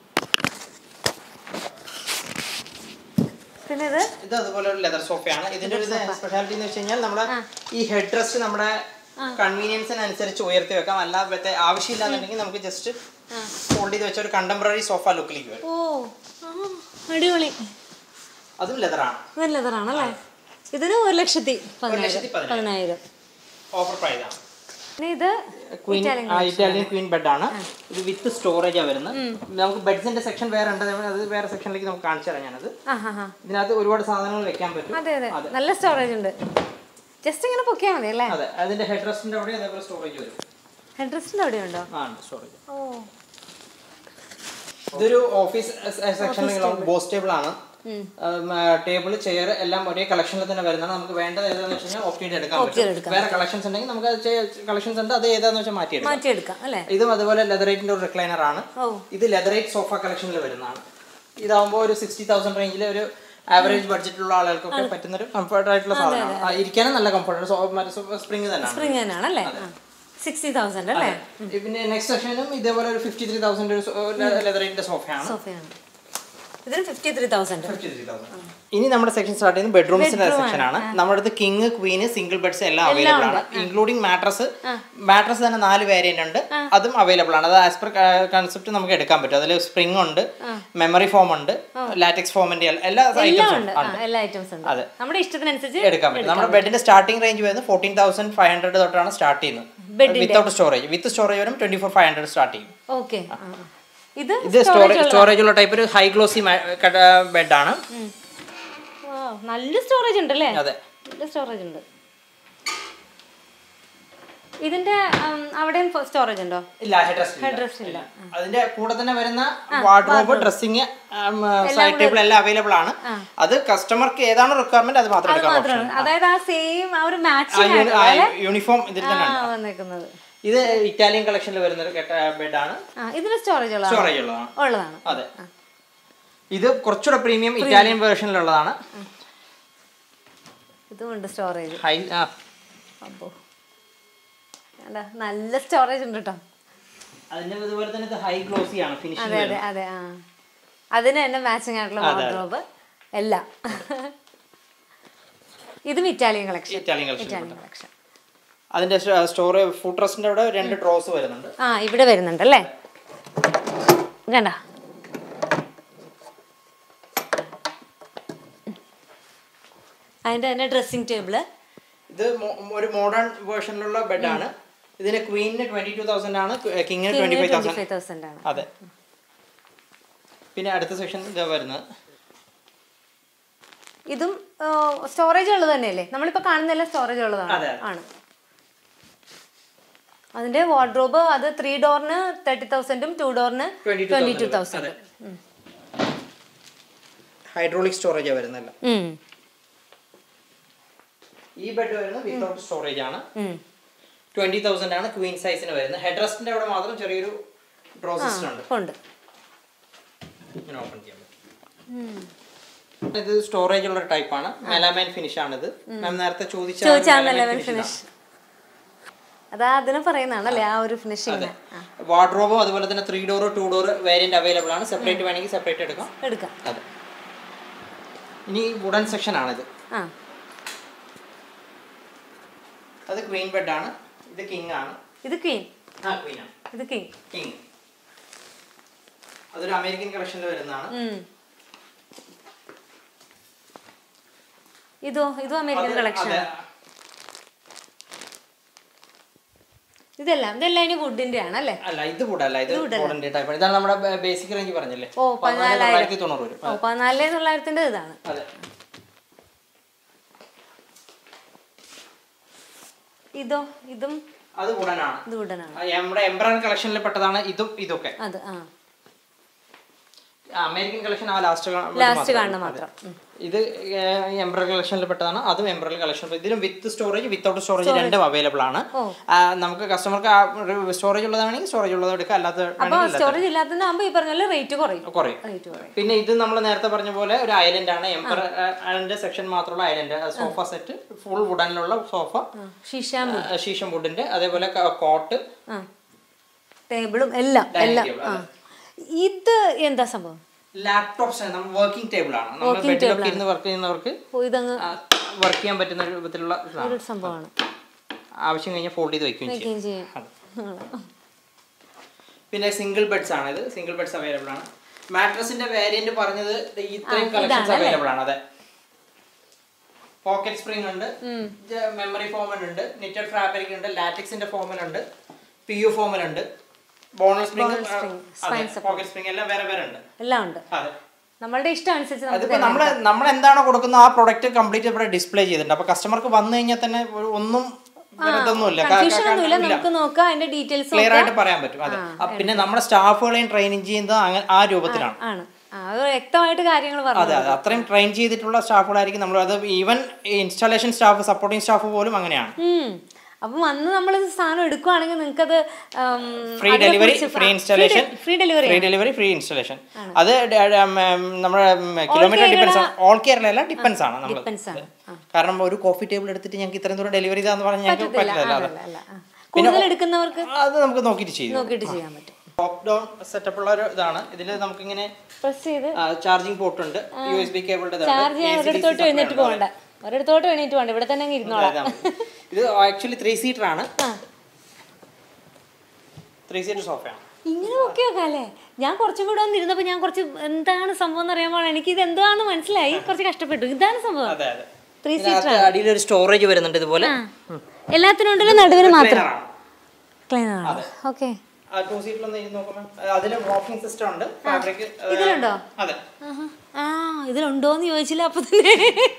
പിന്നെ ഇത് ഇത് അതുപോലെ ഒരു ലെതർ സോഫയാണ് ഇതിന്റെ ഒരു സ്പെഷ്യാലിറ്റി എന്ന് വെച്ച് കഴിഞ്ഞാൽ നമ്മുടെ ഈ ഹെഡ് റെസ്റ്റ് നമ്മുടെ കൺവീനിയൻസിനനുസരിച്ച് ഉയർത്തി വെക്കാം അല്ലാതെ ആവശ്യമില്ലാന്നുണ്ടെങ്കിൽ നമുക്ക് ജസ്റ്റ് ഹോൾഡ് ചെയ്ത് വെച്ച ഒരു കണ്ടംപററി സോഫ ലുക്കിലേക്ക് വരും ഓ ആ, അടിപൊളി അതും ലെതറാണ് ഇത് ലെതറാണല്ലേ ഇതിന് ഒരു ലക്ഷത്തി പതിനായിരം ലക്ഷത്തി പതിനായിരം. പതിനായിരം ഓഫർ പ്രൈസ് ആണ് പിന്നെ ഇത് ക്വീൻ ഇറ്റാലിയൻ ക്വീൻ ബെഡ് ആണ് ഇത് വിത്ത് സ്റ്റോറേജ് ആണ് വരുന്നത് നമുക്ക് ബെഡ്സിന്റെ സെക്ഷൻ വേറെ ഉണ്ട് അത് വേറെ സെക്ഷനിലേക്ക് നമുക്ക് കാണിച്ചു തരാം ഞാനത് ആ ഹാ ഹാ ഇതിനകത്ത് ഒരുപാട് സാധനങ്ങൾ വെക്കാൻ പറ്റും അതെ അതെ നല്ല സ്റ്റോറേജ് ഉണ്ട് ജസ്റ്റ് ഇങ്ങനെ പൊക്കിയാൽ മതി അല്ലേ അതെ അതിന്റെ ഹെഡ് റെസ്റ്റിന്റെ അവിടെ അതേപോലെ സ്റ്റോറേജ് വരും ഹെഡ് റെസ്റ്റിൻ്റെ അവിടെ ഉണ്ടോ ആ സ്റ്റോറേജ് ഓ ഇതൊരു ഓഫീസ് സെക്ഷനിൽ ബോസ് ടേബിൾ ആണ് ടേബിൾ ചെയർ എല്ലാം ഒരേ കളക്ഷനിൽ തന്നെ വരുന്നതാണ് നമുക്ക് വേണ്ടത് ഏതാന്ന് വെച്ച് കഴിഞ്ഞാൽ ഓപ്റ്റ് ചെയ്ത് എടുക്കാൻ പറ്റും വേറെ കളക്ഷൻസ് ഉണ്ടെങ്കിൽ നമുക്ക് കളക്ഷൻസ് ഉണ്ട് അത് ഏതാന്ന് വെച്ചാൽ മാറ്റിയെടുക്കാം മാറ്റിയെടുക്കാം അല്ലേ ഇതും അതുപോലെ ലെതറേറ്റിന്റെ ഒരു റിക്ലൈനർ ആണ് ഓ ഇത് ലെതറേറ്റ് സോഫ കളക്ഷനിൽ വരുന്നതാണ് ഇതാവുമ്പോൾ ഒരു സിക്സ്റ്റി തൗസൻഡ് റേഞ്ചിൽ ഒരു ആവറേജ് ബഡ്ജറ്റിലുള്ള ആളുകൾക്കൊക്കെ പറ്റുന്ന ഒരു കംഫർട്ട് ആയിട്ടുള്ള സാധനമാണ് ആ, ഇരിക്കാനും നല്ല കംഫർട്ട് സ്പ്രിംഗ് തന്നെയാണ് സ്പ്രിങ് തന്നെയാണ് അല്ലേ സിക്സ്റ്റി തൗസൻഡ് അല്ലേ പിന്നെ നെക്സ്റ്റ് സെക്ഷനും ഇതേപോലെ ഒരു ഫിഫ്റ്റി ത്രീ തൗസൻഡ് ഒരു ലെതറേറ്റിന്റെ സോഫയാണ് സോഫയാണ് ഇതിന് ഫിഫ്റ്റി ത്രീ തൗസൻഡ് ഇനി നമ്മുടെ സെക്ഷൻ സ്റ്റാർട്ട് ചെയ്യുന്നത് ബെഡ്റൂംസിന്റെ സെക്ഷൻ ആണ് നമ്മുടെ അടുത്ത് കിങ് ക്വീന് സിംഗിൾ ബെഡ്സ് എല്ലാം അവൈലബിൾ ആണ് ഇൻക്ലൂഡിംഗ് മാട്രസ് മാട്രസ് തന്നെ നാല് വേരിയന്റ് ഉണ്ട് അതും അവൈലബിൾ ആണ് അത് ആസ് പെർ കൺസെപ്റ്റ് നമുക്ക് എടുക്കാൻ പറ്റും അതിൽ സ്പ്രിംഗ് ഉണ്ട് മെമ്മറി ഫോം ഉണ്ട് ലാറ്റക്സ് ഫോമിന്റെ എല്ലാ എല്ലാം ഐറ്റംസും ഉണ്ട് ആ, എല്ലാ ഐറ്റംസ് ഉണ്ട് അതെ. നമ്മുടെ ഇഷ്ടത്തിനനുസരിച്ച് എടുക്കാൻ പറ്റും നമ്മുടെ ബെഡിന്റെ സ്റ്റാർട്ടിംഗ് റേഞ്ച് വരുന്നത് ഫോർട്ടീൻ തൗസൻഡ് ഫൈവ് ഹൺഡ്രഡ് തൊട്ടാണ് സ്റ്റാർട്ട് ചെയ്യുന്നത് Bed-ന്റെ? വിത്തൗട്ട് സ്റ്റോറേജ് വിത്ത് സ്റ്റോറേജ് വരും twenty four five hundred start ചെയ്യും ഓക്കെ ഇത് ഇത് സ്റ്റോറേജ് സ്റ്റോറേജ് ഉള്ള ടൈപ്പ് ഒരു ഹൈ ഗ്ലോസി ബെഡാണ് Wow, നല്ല സ്റ്റോറേജ് ഉണ്ട് അല്ലേ അതെ നല്ല സ്റ്റോറേജ് ഉണ്ട് ഇതിന്റെ ഉം, അവിടെയും സ്റ്റോറേജ് ഉണ്ടോ ഇല്ല ഹെഡ് റെസ്റ്റ് ഹെഡ് റെസ്റ്റ് ഇല്ല അതിന്റെ കൂടെ തന്നെ വരുന്ന വാർഡ്രോബ് ഡ്രസ്സിങ് സൈഡ് ടേബിൾ എല്ലാം അവൈലബിൾ ആണ് അത് കസ്റ്റമർക്ക് ഏതാണ് റിക്വയർമെന്റ് അത് മാത്രം എടുക്കാൻ ഓപ്ഷൻ മാത്രമാണ് അതായത് ആ സെയിം ആ ഒരു മാച്ചിങ് യൂണിഫോം ഇതിൽ തന്നെ ആ ഉണ്ട് വന്നേക്കുന്നത് ഇത് ഇത് ഇറ്റാലിയൻ കളക്ഷനിൽ വരുന്ന ഒരു ബെഡാണ് ആ ഇതിന് സ്റ്റോറേജ് ഉള്ളതാണ് സ്റ്റോറേജ് ഉള്ളതാണ് ഉള്ളതാണ് അതെ ഇത് കുറച്ചുകൂടെ പ്രീമിയം ഇറ്റാലിയൻ വേർഷനിലുള്ളതാണ് ഇതും ഉണ്ട് സ്റ്റോറേജ് ഹൈ അപ്പോ അല്ല നല്ല സ്റ്റോറേജ് ഉണ്ട് കേട്ടോ അതിന്റെ ഇതുപോലെ തന്നെ ഇത് ഹൈ ഗ്ലോസി ആണ് അതെ ഫിനിഷിംഗ് അതെ അതെ ആ അതിന് തന്നെ മാച്ചിങ് ആയിട്ടുള്ള വാർഡ്രോബ് എല്ലാം ഇതും Italian collection Italian collection Italian collection അതിന്റെ സ്റ്റോർ ഫുഡ് ട്രസ്റ്റിന്റെ അവിടെ രണ്ട് ഡ്രോസ് വരുന്നുണ്ട് ആ ഇവിടെ വരുന്നുണ്ട് അല്ലേ കണ്ട അതിന്റെ തന്നെ ഡ്രസ്സിംഗ് ടേബിള് ഇത് മോ- ഒരു മോഡേൺ വേർഷനിലുള്ള ബെഡാണ് ഇതിന് ക്വീനിന് ട്വന്റി ടു തൗസൻഡ് ആണ് കിങ്ങിന് twenty five twenty thousand five thousand ആണ് അതെ പിന്നെ അടുത്ത സെക്ഷൻ ഇതാ വരുന്നത് ഇതും സ്റ്റോറേജ് ഉള്ളത് തന്നെയല്ലേ നമ്മളിപ്പോ കാണുന്നതെല്ലാം സ്റ്റോറേജ് ഉള്ളതാണ് അതെ. ആണ് അതിന്റെ വാർഡ്രോബ് അത് ത്രീ ഡോറിന് തേർട്ടി തൗസൻഡും ടു ഡോറിന് 22,000 ട്വന്റി ടു അതെ. തൗസൻഡ് ഹൈഡ്രോളിക് സ്റ്റോറേജ് വരുന്നില്ല ഈ ബെഡ് വരുന്നത് വിത്തൗട്ട് സ്റ്റോറേജ് ആണ് ട്വന്റി തൗസൻഡ് ആണ് ക്വീൻ സൈസിന് വരുന്നത് ഹെഡ് റെസ്റ്റിന്റെ അവിടെ മാത്രം ചെറിയൊരു ഡ്രോ സിസ്റ്റം ഉണ്ട് ഉണ്ട് ഇങ്ങനെ ഓപ്പൺ ചെയ്യാൻ പറ്റും ഇത് സ്റ്റോറേജ് ഉള്ള ടൈപ്പ് ആണ് മെലാമൈൻ ഫിനിഷ് ആണിത് മാം നേരത്തെ ചോദിച്ച ആ ഒരു ചോദിച്ചാൽ melamine ലെവൻ finish ഫിനിഷ് അതാ അതിന് പറയുന്നതാണല്ലേ ആ ഒരു ഫിനിഷിങ് ഇതാണ്. വാർഡ്രോബും അതുപോലെ തന്നെ three door two door variant available ആണ് സെപ്പറേറ്റ് വേണമെങ്കിൽ സെപ്പറേറ്റ് എടുക്കാം എടുക്കാം അതെ ഇനി വുഡൻ സെക്ഷൻ ആണിത് ആ അത് ക്വീൻ ബെഡ് ആണ് ഇത് കിങ് ആണ് ഇത് ക്വീൻ ആ ക്വീൻ ആണ് ഇത് കിങ് കിങ് അതൊരു അമേരിക്കൻ കളക്ഷനിൽ വരുന്നതാണ് ഇതോ ഇതും അമേരിക്കൻ അത് കളക്ഷൻ അതെ, ഇതെല്ലാം ഇതെല്ലാം ഇനി വുഡിന്റെ ആണ് അല്ലേ അല്ല ഇത് വുഡല്ല ഇത് വുഡന്റെ ടൈപ്പ് ഇതാണ് നമ്മുടെ ബേസിക് റേഞ്ച് പറഞ്ഞില്ലേ ഓ, പതിനാല് തൊള്ളായിരത്തി തൊണ്ണൂറ് വരും ഓ പതിനാല് തൊള്ളായിരത്തിന്റെ ഇതാണ് അതെ ഇതോ ഇതും അത് വുഡനാണ് ഇത് വുഡനാണ് നമ്മുടെ എംബ്രാൻ കളക്ഷനിൽ പെട്ടതാണ് ഇതും ഇതൊക്കെ അത് ആ അമേരിക്കൻ കളക്ഷൻ ആ ലാസ്റ്റ് ലാസ്റ്റ് കാണുന്ന മാത്രം ഉം. ഇത് എംബ്രൽ കളക്ഷനിൽ പെട്ടതാണ് അതും എംബ്രൽ കളക്ഷൻ ഇതിലും വിത്ത് സ്റ്റോറേജ് വിത്തൗട്ട് സ്റ്റോറേജ് രണ്ടും അവൈലബിൾ ആണ് ഓ. ആ, നമുക്ക് കസ്റ്റമർക്ക് സ്റ്റോറേജ് ഉള്ളതാണെങ്കിൽ സ്റ്റോറേജ് ഉള്ളത് എടുക്കാം അല്ലാത്ത അപ്പൊ സ്റ്റോറേജ് ഇല്ലാത്തതാകുമ്പോ ഈ പറഞ്ഞ പോലെ റേറ്റ് കുറയും കുറയും റേറ്റ് കുറയും പിന്നെ ഇത് നമ്മൾ നേരത്തെ പറഞ്ഞ പോലെ ഒരു ഐലൻഡ് ആണ് എംബ്രൽ ഐലൻഡ് സെക്ഷൻ മാത്രമുള്ള ഐലൻഡ് സോഫ സെറ്റ് ഫുൾ വുഡനിലുള്ള സോഫ ഷിഷാമ്പു ശീശം വുഡിന്റെ അതേപോലെ കോട്ട് ആ ടേബിളും എല്ലാം Dining എല്ലാം table, ആ ഇത് എന്താ സംഭവം ലാപ്ടോപ്സ് നമ്മൾ വർക്കിംഗ് ടേബിൾ ആണ് നമ്മൾ ബെഡിലൊക്കെ ഇരുന്ന് വർക്ക് ചെയ്യുന്നവർക്ക് ഓ ഇതങ്ങ് വർക്ക് ചെയ്യാൻ പറ്റുന്ന രൂപത്തിലുള്ള ഇതാണ്. ഒരു സംഭവമാണ് ആവശ്യം കഴിഞ്ഞാൽ ഫോൾഡ് ചെയ്ത് വെക്കുകയും ചെയ്യും വയ്ക്കുകയും ചെയ്യാം അതെ. പിന്നെ സിംഗിൾ ബെഡ്സ് ആണ് ഇത് സിംഗിൾ ബെഡ്സ് അവൈലബിൾ ആണ് മാട്രസിന്റെ വേരിയന്റ് പറഞ്ഞത് ദേ ഇത്രയും കളക്ഷൻസ് അവൈലബിൾ ആണ് അതെ പോക്കറ്റ് സ്പ്രിംഗ് ഉണ്ട് മെമ്മറി ഫോമൽ ഉണ്ട് നിറ്റഡ് ഫാബ്രിക് ഉണ്ട് ലാറ്റിക്സിന്റെ ഫോമൽ ഉണ്ട് പി യു ഫോമൽ ഉണ്ട് ബോണൽ സ്പ്രിംഗ് പോക്കറ്റ് സ്പ്രിംഗ് എല്ലാം വേറെ വേറെ ഉണ്ട് എല്ലാം ഉണ്ട് അതെ നമ്മളുടെ ഇഷ്ടം അനുസരിച്ച് നമുക്ക് അതിപ്പോ നമ്മൾ നമ്മൾ എന്താണോ കൊടുക്കുന്നത് ആ പ്രൊഡക്റ്റ് കംപ്ലീറ്റ് ഇവിടെ ഡിസ്പ്ലേ ചെയ്തിട്ടുണ്ട് അപ്പൊ കസ്റ്റമർക്ക് വന്നു കഴിഞ്ഞാൽ തന്നെ ഒരു- ഒന്നും ഇതൊന്നുമില്ല കൺഫ്യൂഷൻ ഒന്നുമില്ല നമുക്ക് നോക്കാം അതിന്റെ ഡീറ്റെയിൽസ് ക്ലിയർ ആയിട്ട് പറയാൻ പറ്റും അതെ അപ്പൊ പിന്നെ നമ്മുടെ സ്റ്റാഫുകളെയും ട്രെയിനിങ് ചെയ്യുന്നത് അങ്ങനെ ആ രൂപത്തിലാണ് ആണ് ആ, അത് വ്യക്തമായിട്ട് കാര്യങ്ങൾ പറഞ്ഞു അതെ അതെ അത്രയും ട്രെയിൻ ചെയ്തിട്ടുള്ള സ്റ്റാഫുകളായിരിക്കും നമ്മൾ അത് even installation staff supporting staff പോലും അങ്ങനെയാണ് ഉം. അപ്പം വന്ന് നമ്മൾ സാധനം എടുക്കുവാണെങ്കിൽ നിങ്ങൾക്കത് free delivery free installation free delivery free delivery free installation അത് ഡ- ഡ- ഉം, നമ്മുടെ കിലോമീറ്റർ ഡിപ്പെൻസ് ആണ് ഓൾ കേരള അല്ല ഡിപ്പെൻസ് ആണ് നമ്മൾ ഡിപ്പെൻസ് ആണ് കാരണം ഒരു കോഫി ടേബിൾ എടുത്തിട്ട് ഞങ്ങൾക്ക് ഇത്രയും ദൂരം ഡെലിവറി ചെയ്താന്ന് പറഞ്ഞാൽ ഞങ്ങൾക്ക് പറ്റില്ല അതെ അല്ല അല്ല ആ. കൂടുതൽ എടുക്കുന്നവർക്ക് അത് നമുക്ക് നോക്കിയിട്ട് ചെയ്യും നോക്കിയിട്ട് ചെയ്യാൻ പറ്റും ടോപ്പ് ഡൗൺ സെറ്റപ്പ് ഉള്ള ഒരു ഇതാണ് ഇതിൽ നമുക്ക് ഇങ്ങനെ പ്രസ് ചെയ്ത് ചാർജിങ് പോർട്ട് ഉണ്ട് യു എസ് ബി കേബിളുടെ ചാർജ് ചെയ്യാൻ ഒരിടത്തോട്ട് എഴുന്നേറ്റ് പോകണ്ട ഒരിടത്തോട്ട് എണീറ്റ് പോകണ്ട ഇവിടെ തന്നെ അങ്ങ് ഇരുന്നോളാം ഇത് ആക്ച്വലി ത്രീ സീറ്റർ ആണ് ത്രീ സീറ്റർ സോഫയാണ് ഇങ്ങനെ നോക്കി നോക്കാല്ലേ ഞാൻ കുറച്ചും കൂടെ വന്നിരുന്നപ്പോ ഞാൻ കുറച്ച് എന്താണ് സംഭവം എന്ന് അറിയാൻ എനിക്ക് ഇത് എന്താണെന്ന് മനസ്സിലായി കുറച്ച് കഷ്ടപ്പെട്ടു ഇതാണ് സംഭവം അതെ അതെ ത്രീ ഇതിനകത്ത് അടിയിൽ ഒരു സ്റ്റോറേജ് വരുന്നുണ്ട് ഇതുപോലെ എല്ലാത്തിനും ഉണ്ടല്ലോ നടുവിന് മാത്രം Cleaner ആണ്. ക്ലീൻ ആണ് ഓക്കെ ആ ടൂ സീറ്റിലൊന്ന് ഇരുന്ന് നോക്കുമ്പോൾ അതിൽ റോക്കിംഗ് സിസ്റ്റം ഉണ്ട് ഫാബ്രിക് ഇതിലുണ്ടോ അതെ ആ ഇതിലുണ്ടോന്ന് ചോദിച്ചില്ല അപ്പൊ തന്നെ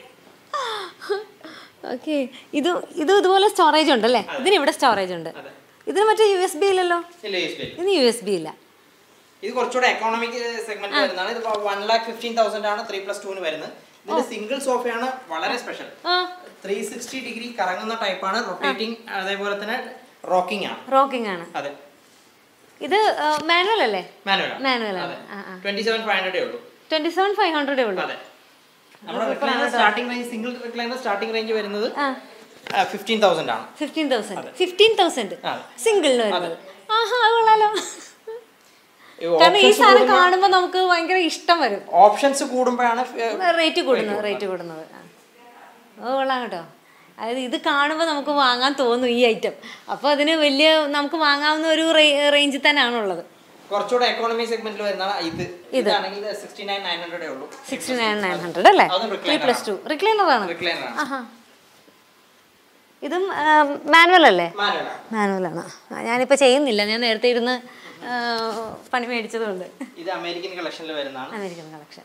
ഓക്കെ ഇത് ഇത് ഇതുപോലെ സ്റ്റോറേജ് ഉണ്ട് അല്ലേ ഇതിന് ഇവിടെ സ്റ്റോറേജ് ഉണ്ട് ഇതിന് മറ്റേ യു എസ് ബി ഇല്ലല്ലോ ഇല്ല യൂസ് ചെയ്യില്ല. ഇതിന് യു എസ് ബി ഇല്ല ഇത് കുറച്ചുകൂടെ എക്കോണമിക് സെഗ്മെന്റ് വരുന്നതാണ് ഇത് വൺ ലാക്ക് ഫിഫ്റ്റീൻ തൗസൻഡ് ആണ് ത്രീ പ്ലസ് ടൂന് വരുന്നത് ഇതിന്റെ സിംഗിൾ സോഫയാണ് വളരെ സ്പെഷ്യൽ ആ ത്രീ സിക്സ്റ്റി ഡിഗ്രി കറങ്ങുന്ന ടൈപ്പാണ് റൊട്ടേറ്റിംഗ് അതേപോലെ തന്നെ റോക്കിംഗ് ആണ് റോക്കിംഗ് ആണ് അതെ ഇത് മാനുവൽ അല്ലേ മാനുവൽ മാനുവൽ ആണ് ആ ആ ട്വന്റി സെവൻ ഫൈവ് ഹൺഡ്രഡേ ഉള്ളൂ ട്വന്റി സെവൻ ഫൈവ് ഹൺഡ്രഡേ ഉള്ളൂ അതെ നമ്മുടെ recliner starting range single recliner starting range വരുന്നത് ആ ഫിഫ്റ്റീൻ തൗസൻഡ് ആണ് ഫിഫ്റ്റീൻ തൗസൻഡ് ഫിഫ്റ്റീൻ തൗസൻഡ് അതെ. സിംഗിളിന് വരുന്നത് ആഹാ അത് കൊള്ളാലോ ഈ കാരണം ഈ സാധനം കാണുമ്പോൾ നമുക്ക് ഭയങ്കര ഇഷ്ടം വരും ഓപ്ഷൻസ് കൂടുമ്പോഴാണ് റേറ്റ് കൂടുന്നത് റേറ്റ് കൂടുന്നത് ആ. അത് കൊള്ളാം കേട്ടോ അതായത് ഇത് കാണുമ്പോൾ നമുക്ക് വാങ്ങാൻ തോന്നും ഈ ഐറ്റം അപ്പോൾ അതിന് വലിയ നമുക്ക് വാങ്ങാവുന്ന ഒരു റേഞ്ചിൽ തന്നെയാണുള്ളത് കുറച്ചുകൂടെ എക്കോണമി സെഗ്മെന്റിൽ വരുന്നതാണ് ഇത് ഇതാണെങ്കിൽ സിക്സ്റ്റി നയൻ നയൻ ഹൺഡ്രഡേ ഉള്ളൂ സിക്സ്റ്റി നയൻ നയൻ ഹൺഡ്രഡ് അല്ലേ അതും three recliner plus two recliner ആണ് റിക്ലൈനർ ആണ് ആഹാ ഇതും മാനുവൽ അല്ലേ മാനുവൽ മാനുവലാണ് ഞാനിപ്പോൾ ചെയ്യുന്നില്ല ഞാൻ നേരത്തെ ഇരുന്ന് ആ, പണി മേടിച്ചതുകൊണ്ട് ഇത് അമേരിക്കൻ കളക്ഷനിൽ വരുന്നതാണ് അമേരിക്കൻ കളക്ഷൻ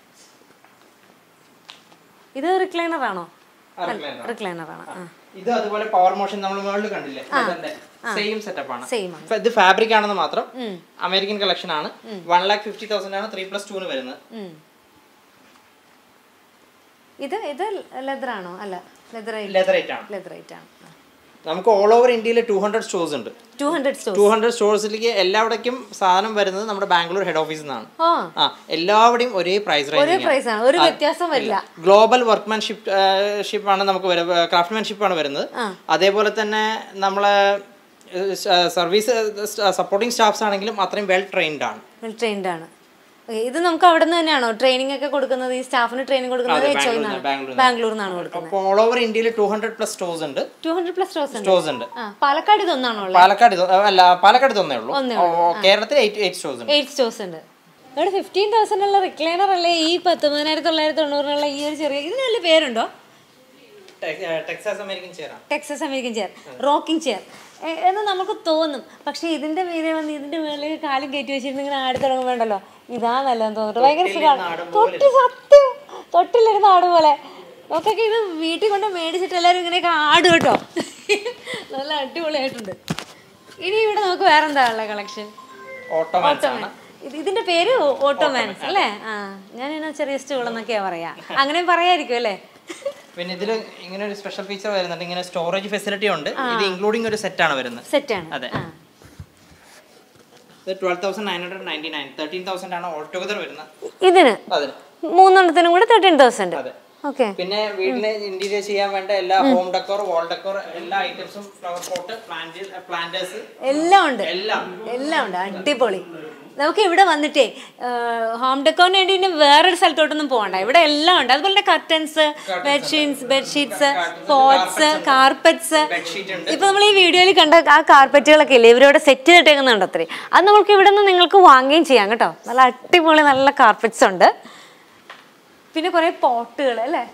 ഇത് റിക്ലൈനർ ആണോ ആ, recliner. റിക്ലൈനർ ആണ് ആ ഇത് അതുപോലെ പവർ മോഷൻ നമ്മൾ മുകളിൽ കണ്ടില്ലേ സെയിം സെറ്റപ്പ് ആണ് സെയിം ആണ് ഇപ്പൊ ഇത് ഫാബ്രിക് ആണെന്ന് മാത്രം അമേരിക്കൻ കളക്ഷൻ ആണ് വൺ ലാക്ക് ഫിഫ്റ്റി തൗസൻഡ് ആണ് ത്രീ പ്ലസ് ടൂന് വരുന്നത് ഉം. ഇത് ഇത് ലെതർ ആണോ അല്ല ലെതർ ലെതർ റേറ്റ് ആണ് ലെതർ റേറ്റ് ആണ് നമുക്ക് ഓൾ ഓവർ ഇന്ത്യയിൽ ടു ഹൺഡ്രഡ് സ്റ്റോഴ്സ് ഉണ്ട് two hundred store two hundred സ്റ്റോഴ്സിലേക്ക് എല്ലാവിടേക്കും സാധനം വരുന്നത് നമ്മുടെ ബാംഗ്ലൂർ ഹെഡ് ഓഫീസിൽ നിന്നാണ് ആ ആ എല്ലാവിടെയും ഒരേ പ്രൈസ് ഒരേ റേഞ്ച് പ്രൈസ് ആണ് ഒരു വ്യത്യാസം വരില്ല ഗ്ലോബൽ വർക്ക്മാൻഷിപ്പ് ഷിപ്പ് ആണ് നമുക്ക് വരുന്നത് ക്രാഫ്റ്റ്മാൻഷിപ്പ് ആണ് വരുന്നത് ആ. അതേപോലെ തന്നെ നമ്മളെ സർവീസ് സപ്പോർട്ടിംഗ് സ്റ്റാഫ്സ് ആണെങ്കിലും അത്രയും വെൽ ട്രെയിൻഡ് ആണ് വെൽ ട്രെയിൻഡ് ആണ് Okay, ഇത് നമുക്ക് അവിടെ നിന്ന് തന്നെയാണോ ട്രെയിനിങ് ഒക്കെ കൊടുക്കുന്നത് ഈ സ്റ്റാഫിന് ട്രെയിനിങ് കൊടുക്കുന്നത് എച്ച് ഒ ബാംഗ്ലൂരിൽ ബാംഗ്ലൂരിൽ ബാംഗ്ലൂരിൽ നിന്നാണ് കൊടുക്കുന്നത് അപ്പോൾ ഓൾ ഓവർ ഇന്ത്യയിൽ ടു ഹൺഡ്രഡ് പ്ലസ് സ്റ്റോഴ്സ് ഉണ്ട് ടു ഹൺഡ്രഡ് പ്ലസ് സ്റ്റോർസ് ഉണ്ട് സ്റ്റോഴ്സ് ഉണ്ട് ആ പാലക്കാട് ഇതൊന്നാണോ ഉള്ളത് പാലക്കാട് ഇത് അല്ല പാലക്കാട് ഇതൊന്നേ ഉള്ളൂ ഓ, കേരളത്തിൽ എയ്റ്റ് എയ്റ്റ് സ്റ്റോഴ്സ് ഉണ്ട് എയ്റ്റ് സ്റ്റോർസ് ഉണ്ട് ഇവിടെ ഫിഫ്റ്റീൻ തൗസൻഡ് ഉള്ള റിക്ലൈനർ അല്ലേ ഈ പത്തൊമ്പതിനായിരത്തി തൊള്ളായിരത്തി തൊണ്ണൂറിനുള്ള ഈ ഒരു ചെറിയ ഇതിന് വല്ല പേരുണ്ടോ ടെക്സാസ് അമേരിക്കൻ ചെയർ ആണ് Texas American chair rocking chair എന്ന് നമുക്ക് തോന്നും പക്ഷേ ഇതിന്റെ മീതെ വന്ന് ഇതിന്റെ മേളിൽ കാലും കയറ്റി വെച്ചിരുന്ന് ഇങ്ങനെ ആടി തുടങ്ങുമ്പോണ്ടല്ലോ ഇതാ നല്ലതെന്ന് തോന്നിട്ട് ഭയങ്കര സുഖമാണ് തൊട്ടി സത്യം തൊട്ടിലിരുന്ന് ആട് പോലെ നമുക്കൊക്കെ ഇത് വീട്ടിൽ കൊണ്ട് മേടിച്ചിട്ട് എല്ലാവരും ഇങ്ങനെയൊക്കെ ആടും കേട്ടോ നല്ല അടിപൊളിയായിട്ടുണ്ട് ഇനി ഇവിടെ നമുക്ക് വേറെ എന്താ ഉള്ള കളക്ഷൻ ഓട്ടോമാൻസ് ആണ് ഇത് ഇതിന്റെ പേര് ഓട്ടോമാൻസ് അല്ലേ ആ ഞാൻ ഇങ്ങനെ ചെറിയ സ്റ്റൂൾ എന്നൊക്കെയാ പറയാ അങ്ങനെ പറയായിരിക്കും അല്ലേ പിന്നെ ഇതിൽ ഇങ്ങനെ ഒരു സ്പെഷ്യൽ ഫീച്ചർ വരുന്നുണ്ട് ഇങ്ങനെ സ്റ്റോറേജ് ഫെസിലിറ്റി ഉണ്ട് ഇത് ഇൻക്ലൂഡിംഗ് ഒരു സെറ്റ് ആണ് വരുന്നത് സെറ്റാണ് അതെ. ആ ഇത് twelve thousand nine hundred ninety nine thirteen thousand ആണ് ഓൾ ടുഗദർ വരുന്നത് ഇതിന് അതിന് മൂന്നെണ്ണത്തിനും കൂടെ തേർട്ടീൻ തൗസൻഡ് അതെ ഓക്കെ പിന്നെ വീട്ടിലെ ഇന്റീരിയർ ചെയ്യാൻ വേണ്ട എല്ലാ ഹോം ഡെക്കോർ വാൾ ഡെക്കോർ എല്ലാ ഐറ്റംസും ഫ്ലവർ പോട്ട് പ്ലാന്റേഴ്സ് എല്ലാം ഉണ്ട് എല്ലാം എല്ലാം ഉണ്ട് അടിപൊളി നമുക്ക് ഇവിടെ വന്നിട്ടേ ഹോം ഡെക്കോറിന് വേണ്ടി ഇനി വേറൊരു സ്ഥലത്തോട്ടൊന്നും പോകണ്ട ഇവിടെ എല്ലാം ഉണ്ട് അതുപോലെ തന്നെ curtains bedsheets bedsheets pots carpets bedsheet ഉണ്ട് ഇപ്പൊ നമ്മൾ ഈ വീഡിയോയിൽ കണ്ട ആ കാർപ്പറ്റുകളൊക്കെ ഇല്ലേ ഇവരിവിടെ സെറ്റ് ചെയ്തിട്ടേക്കുന്നുണ്ട് അത്രേ അത് നമുക്ക് ഇവിടെ നിന്ന് നിങ്ങൾക്ക് വാങ്ങുകയും ചെയ്യാം കേട്ടോ നല്ല അടിപൊളി നല്ല കാർപ്പറ്റ്സ് ഉണ്ട് പിന്നെ കുറേ പോട്ടുകൾ അല്ലേ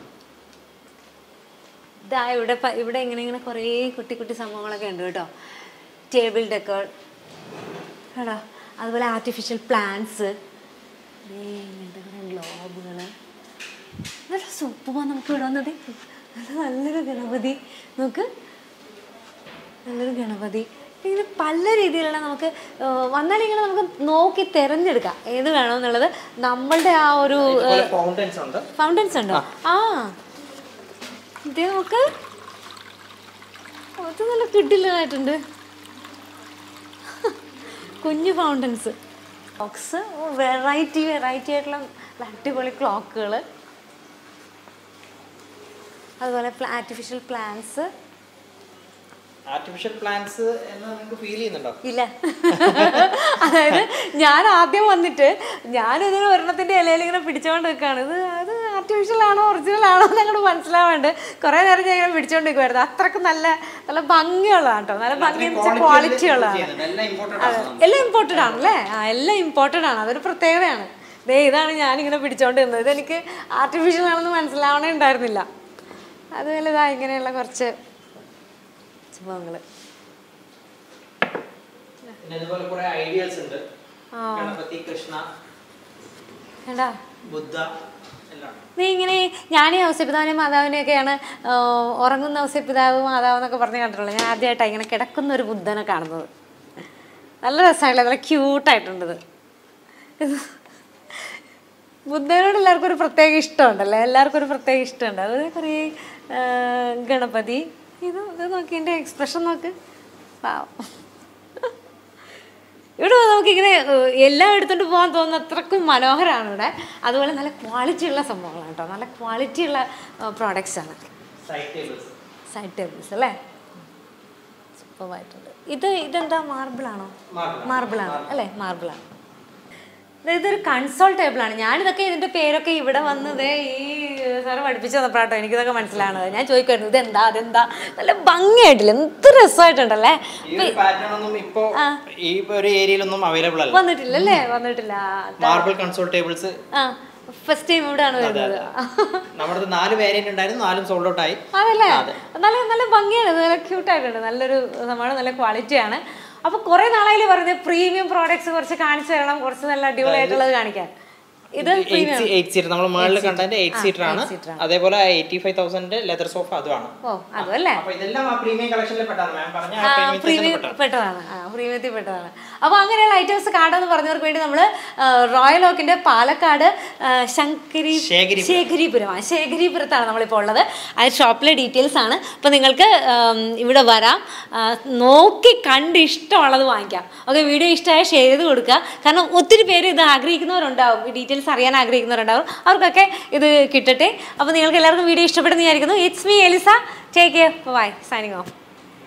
ഇതാ ഇവിടെ പ- ഇവിടെ ഇങ്ങനെ ഇങ്ങനെ കുറേ കുട്ടി കുട്ടി സംഭവങ്ങളൊക്കെ ഉണ്ട് കേട്ടോ ടേബിൾ ഡെക്കർ കേട്ടോ അതുപോലെ ആർട്ടിഫിഷ്യൽ പ്ലാന്റ്സ് ഗ്ലോബുകൾ നല്ല സൂപ്പറാണ് നമുക്ക് ഇവിടെ വന്നത് നല്ല നല്ലൊരു ഗണപതി നമുക്ക് നല്ലൊരു ഗണപതി ഇങ്ങനെ പല രീതിയിലുള്ള നമുക്ക് വന്നാൽ ഇങ്ങനെ നമുക്ക് നോക്കി തിരഞ്ഞെടുക്കാം ഏത് വേണമെന്നുള്ളത് നമ്മളുടെ ആ ഒരു ഇതുപോലെ ഫൗണ്ടൻസ് ഉണ്ട് ഫൗണ്ടൻസ് ഉണ്ടോ ആ ഇത് നോക്ക് അത് നല്ല കിഡിലായിട്ടുണ്ട് കുഞ്ഞു ഫൗണ്ടൻസ് ക്ലോക്സ് വെറൈറ്റി വെറൈറ്റി ആയിട്ടുള്ള അടിപൊളി ക്ലോക്കുകൾ അതുപോലെ ആർട്ടിഫിഷ്യൽ പ്ലാന്റ്സ് ആർട്ടിഫിഷ്യൽ പ്ലാന്റ്സ് എന്ന് നിങ്ങൾക്ക് ഫീൽ ചെയ്യുന്നുണ്ടോ ഇല്ല അതായത് ഞാൻ ആദ്യം വന്നിട്ട് ഞാനിതിന് ഒരെണ്ണത്തിന്റെ ഇലയിൽ ഇങ്ങനെ പിടിച്ചോണ്ട് നിൽക്കുകയാണ് ഇത് അത് ആർട്ടിഫിഷ്യൽ ആണോ ഒറിജിനൽ ആണോ എന്ന് അങ്ങോട്ട് മനസ്സിലാവാണ്ട് കുറേ നേരം ഞാൻ ഇങ്ങനെ പിടിച്ചോണ്ട് നിൽക്കുമായിരുന്നു അത്രക്ക് നല്ല നല്ല ഭംഗിയുള്ളതാണ് കേട്ടോ നല്ല ഭംഗി എന്ന് വെച്ചാൽ ക്വാളിറ്റി ഉള്ളതാണ് ചെയ്യുന്നുണ്ട് എല്ലാം ഇമ്പോർട്ടൻ്റ് അതെ. ആണ് എല്ലാം ഇമ്പോർട്ടഡ് ആണല്ലേ ആ എല്ലാം ഇമ്പോർട്ടഡ് ആണ് അതൊരു പ്രത്യേകതയാണ് ദേ ഇതാണ് ഞാനിങ്ങനെ പിടിച്ചോണ്ട് നിന്നത് ഇതെനിക്ക് ആർട്ടിഫിഷ്യൽ ആണെന്ന് മനസ്സിലാവണേ ഉണ്ടായിരുന്നില്ല അതുപോലെ ഇതാ ഇങ്ങനെയുള്ള കുറച്ച് സംഭവങ്ങൾ പിന്നെ ഇതുപോലെ കുറെ ഐഡിയൽസ് ഉണ്ട് ആ. ഗണപതി കൃഷ്ണ വേണ്ടാ ബുദ്ധ എല്ലാം ഉണ്ട്. നീ ഇങ്ങനെ ഞാൻ ഈ ഔസ്യപിതാവിനെയും മാതാവിനെയൊക്കെയാണ് ആ, ഉറങ്ങുന്ന ഔസ്യപിതാവ് മാതാവ് എന്നൊക്കെ പറഞ്ഞ് കണ്ടിട്ടുള്ളത് ഞാൻ ആദ്യമായിട്ടാണ് ഇങ്ങനെ കിടക്കുന്ന ഒരു ബുദ്ധനെ കാണുന്നത് നല്ല രസമായില്ല നല്ല ക്യൂട്ടായിട്ടുണ്ട് ഇത് ഇത് ബുദ്ധനോട് എല്ലാവർക്കും ഒരു പ്രത്യേക ഇഷ്ടമുണ്ടല്ലോ എല്ലാവർക്കും ഒരു പ്രത്യേക ഇഷ്ടമുണ്ട് അതുപോലെ കുറേ ആ, ഗണപതി ഇത് ഇത് നോക്കി എൻ്റെ എക്സ്പ്രഷൻ നോക്ക് പാവം ഇവിടെ നമുക്കിങ്ങനെ ഏഹ്, എല്ലാം എടുത്തുകൊണ്ട് പോകാൻ തോന്നുന്ന അത്രക്കും മനോഹരമാണ് ഇവിടെ അതുപോലെ നല്ല ക്വാളിറ്റി ഉള്ള സംഭവങ്ങളാണ് കേട്ടോ നല്ല ക്വാളിറ്റി ഉള്ള പ്രോഡക്റ്റ്സ് ആണ് സൈഡ് ടേബിൾസ് സൈഡ് ടേബിൾസ് അല്ലേ സൂപ്പറായിട്ടുണ്ട് ഇത് ഇതെന്താ മാർബിളാണോ Marble. മാർബിളാണ് അല്ലേ മാർബിളാണ് ഇതൊരു കൺസോൾ ടേബിളാണ് ഞാനിതൊക്കെ ഇതിന്റെ പേരൊക്കെ ഇവിടെ വന്നത് ഈ സാറ് പഠിപ്പിച്ചു തന്നപ്പോഴാട്ടോ എനിക്കിതൊക്കെ മനസ്സിലാണത് ഞാൻ ചോദിക്കുമായിരുന്നു ഇതെന്താ അതെന്താ നല്ല ഭംഗിയായിട്ടില്ല എന്ത് രസമായിട്ടുണ്ടല്ലേ ഈ ഒരു പാറ്റേൺ ഒന്നും ഇപ്പോ ഈ ഒരു ഏരിയയിലൊന്നും അവൈലബിൾ അല്ല വന്നിട്ടില്ല അല്ലേ വന്നിട്ടില്ല മാർബിൾ കൺസോൾ ടേബിൾസ് ആ ഫസ്റ്റ് ടൈം ഇവിടെയാണ് വരുന്നത് നമ്മുടെ നാല് വേരിയന്റ് ഉണ്ടായിരുന്നു നാലും സോൾഡ് ഔട്ട് ആയി അതല്ലേ നല്ല നല്ല ഭംഗിയാണ് ഇത് നല്ല ക്യൂട്ടായിട്ടുണ്ട് നല്ലൊരു സംഭവമാണ് നല്ല ക്വാളിറ്റിയാണ് അപ്പൊ കുറെ നാളായാലും പറഞ്ഞത് പ്രീമിയം പ്രോഡക്ട്സ് കുറച്ച് കാണിച്ചു തരണം കുറച്ച് നല്ല അടിപൊളിയായിട്ടുള്ളത് കാണിക്കാൻ ഇത് എയ്റ്റ് സീറ്റർ നമ്മൾ മുകളിൽ കണ്ടതിന്റെ എയ്റ്റ് സീറ്റർ ആണ് അതേപോലെ eighty five thousand leather sofa അതുമാണ് ഓ അതും അല്ലേ അപ്പൊ ഇതെല്ലാം ആ പ്രീമിയം കളക്ഷനിൽ പെട്ടാണ് മാം പറഞ്ഞ ആ ആ പ്രീമിയം പ്രീമിയം പെട്ടതാണ് ആ പ്രീമിയത്തിൽ പെട്ടതാണ് അപ്പോൾ അങ്ങനെയുള്ള ഐറ്റംസ് കാണുമെന്ന് പറഞ്ഞവർക്ക് വേണ്ടി നമ്മൾ റോയൽ ഓക്കിന്റെ പാലക്കാട് ആ, ശങ്കരി ശേഖരിപുരം. ശേഖരിപുരം ആ ശേഖരിപുരത്താണ് നമ്മളിപ്പോൾ ഉള്ളത് ആ ഷോപ്പിലെ ഡീറ്റെയിൽസ് ആണ് അപ്പോൾ നിങ്ങൾക്ക് ഉം, ഇവിടെ വരാം ആ, നോക്കി കണ്ട് ഇഷ്ടമുള്ളത് വാങ്ങിക്കാം ഓക്കെ വീഡിയോ ഇഷ്ടമായ ഷെയർ ചെയ്ത് കൊടുക്കുക കാരണം ഒത്തിരി പേര് ഇത് ആഗ്രഹിക്കുന്നവരുണ്ടാവും ഈ ഡീറ്റെയിൽസ് അറിയാൻ ആഗ്രഹിക്കുന്നവരുണ്ടാവും അവർക്കൊക്കെ ഇത് കിട്ടട്ടെ അപ്പോൾ നിങ്ങൾക്ക് എല്ലാവർക്കും വീഡിയോ ഇഷ്ടപ്പെടുന്ന വിചാരിക്കുന്നു it's me Elisa take care bye signing of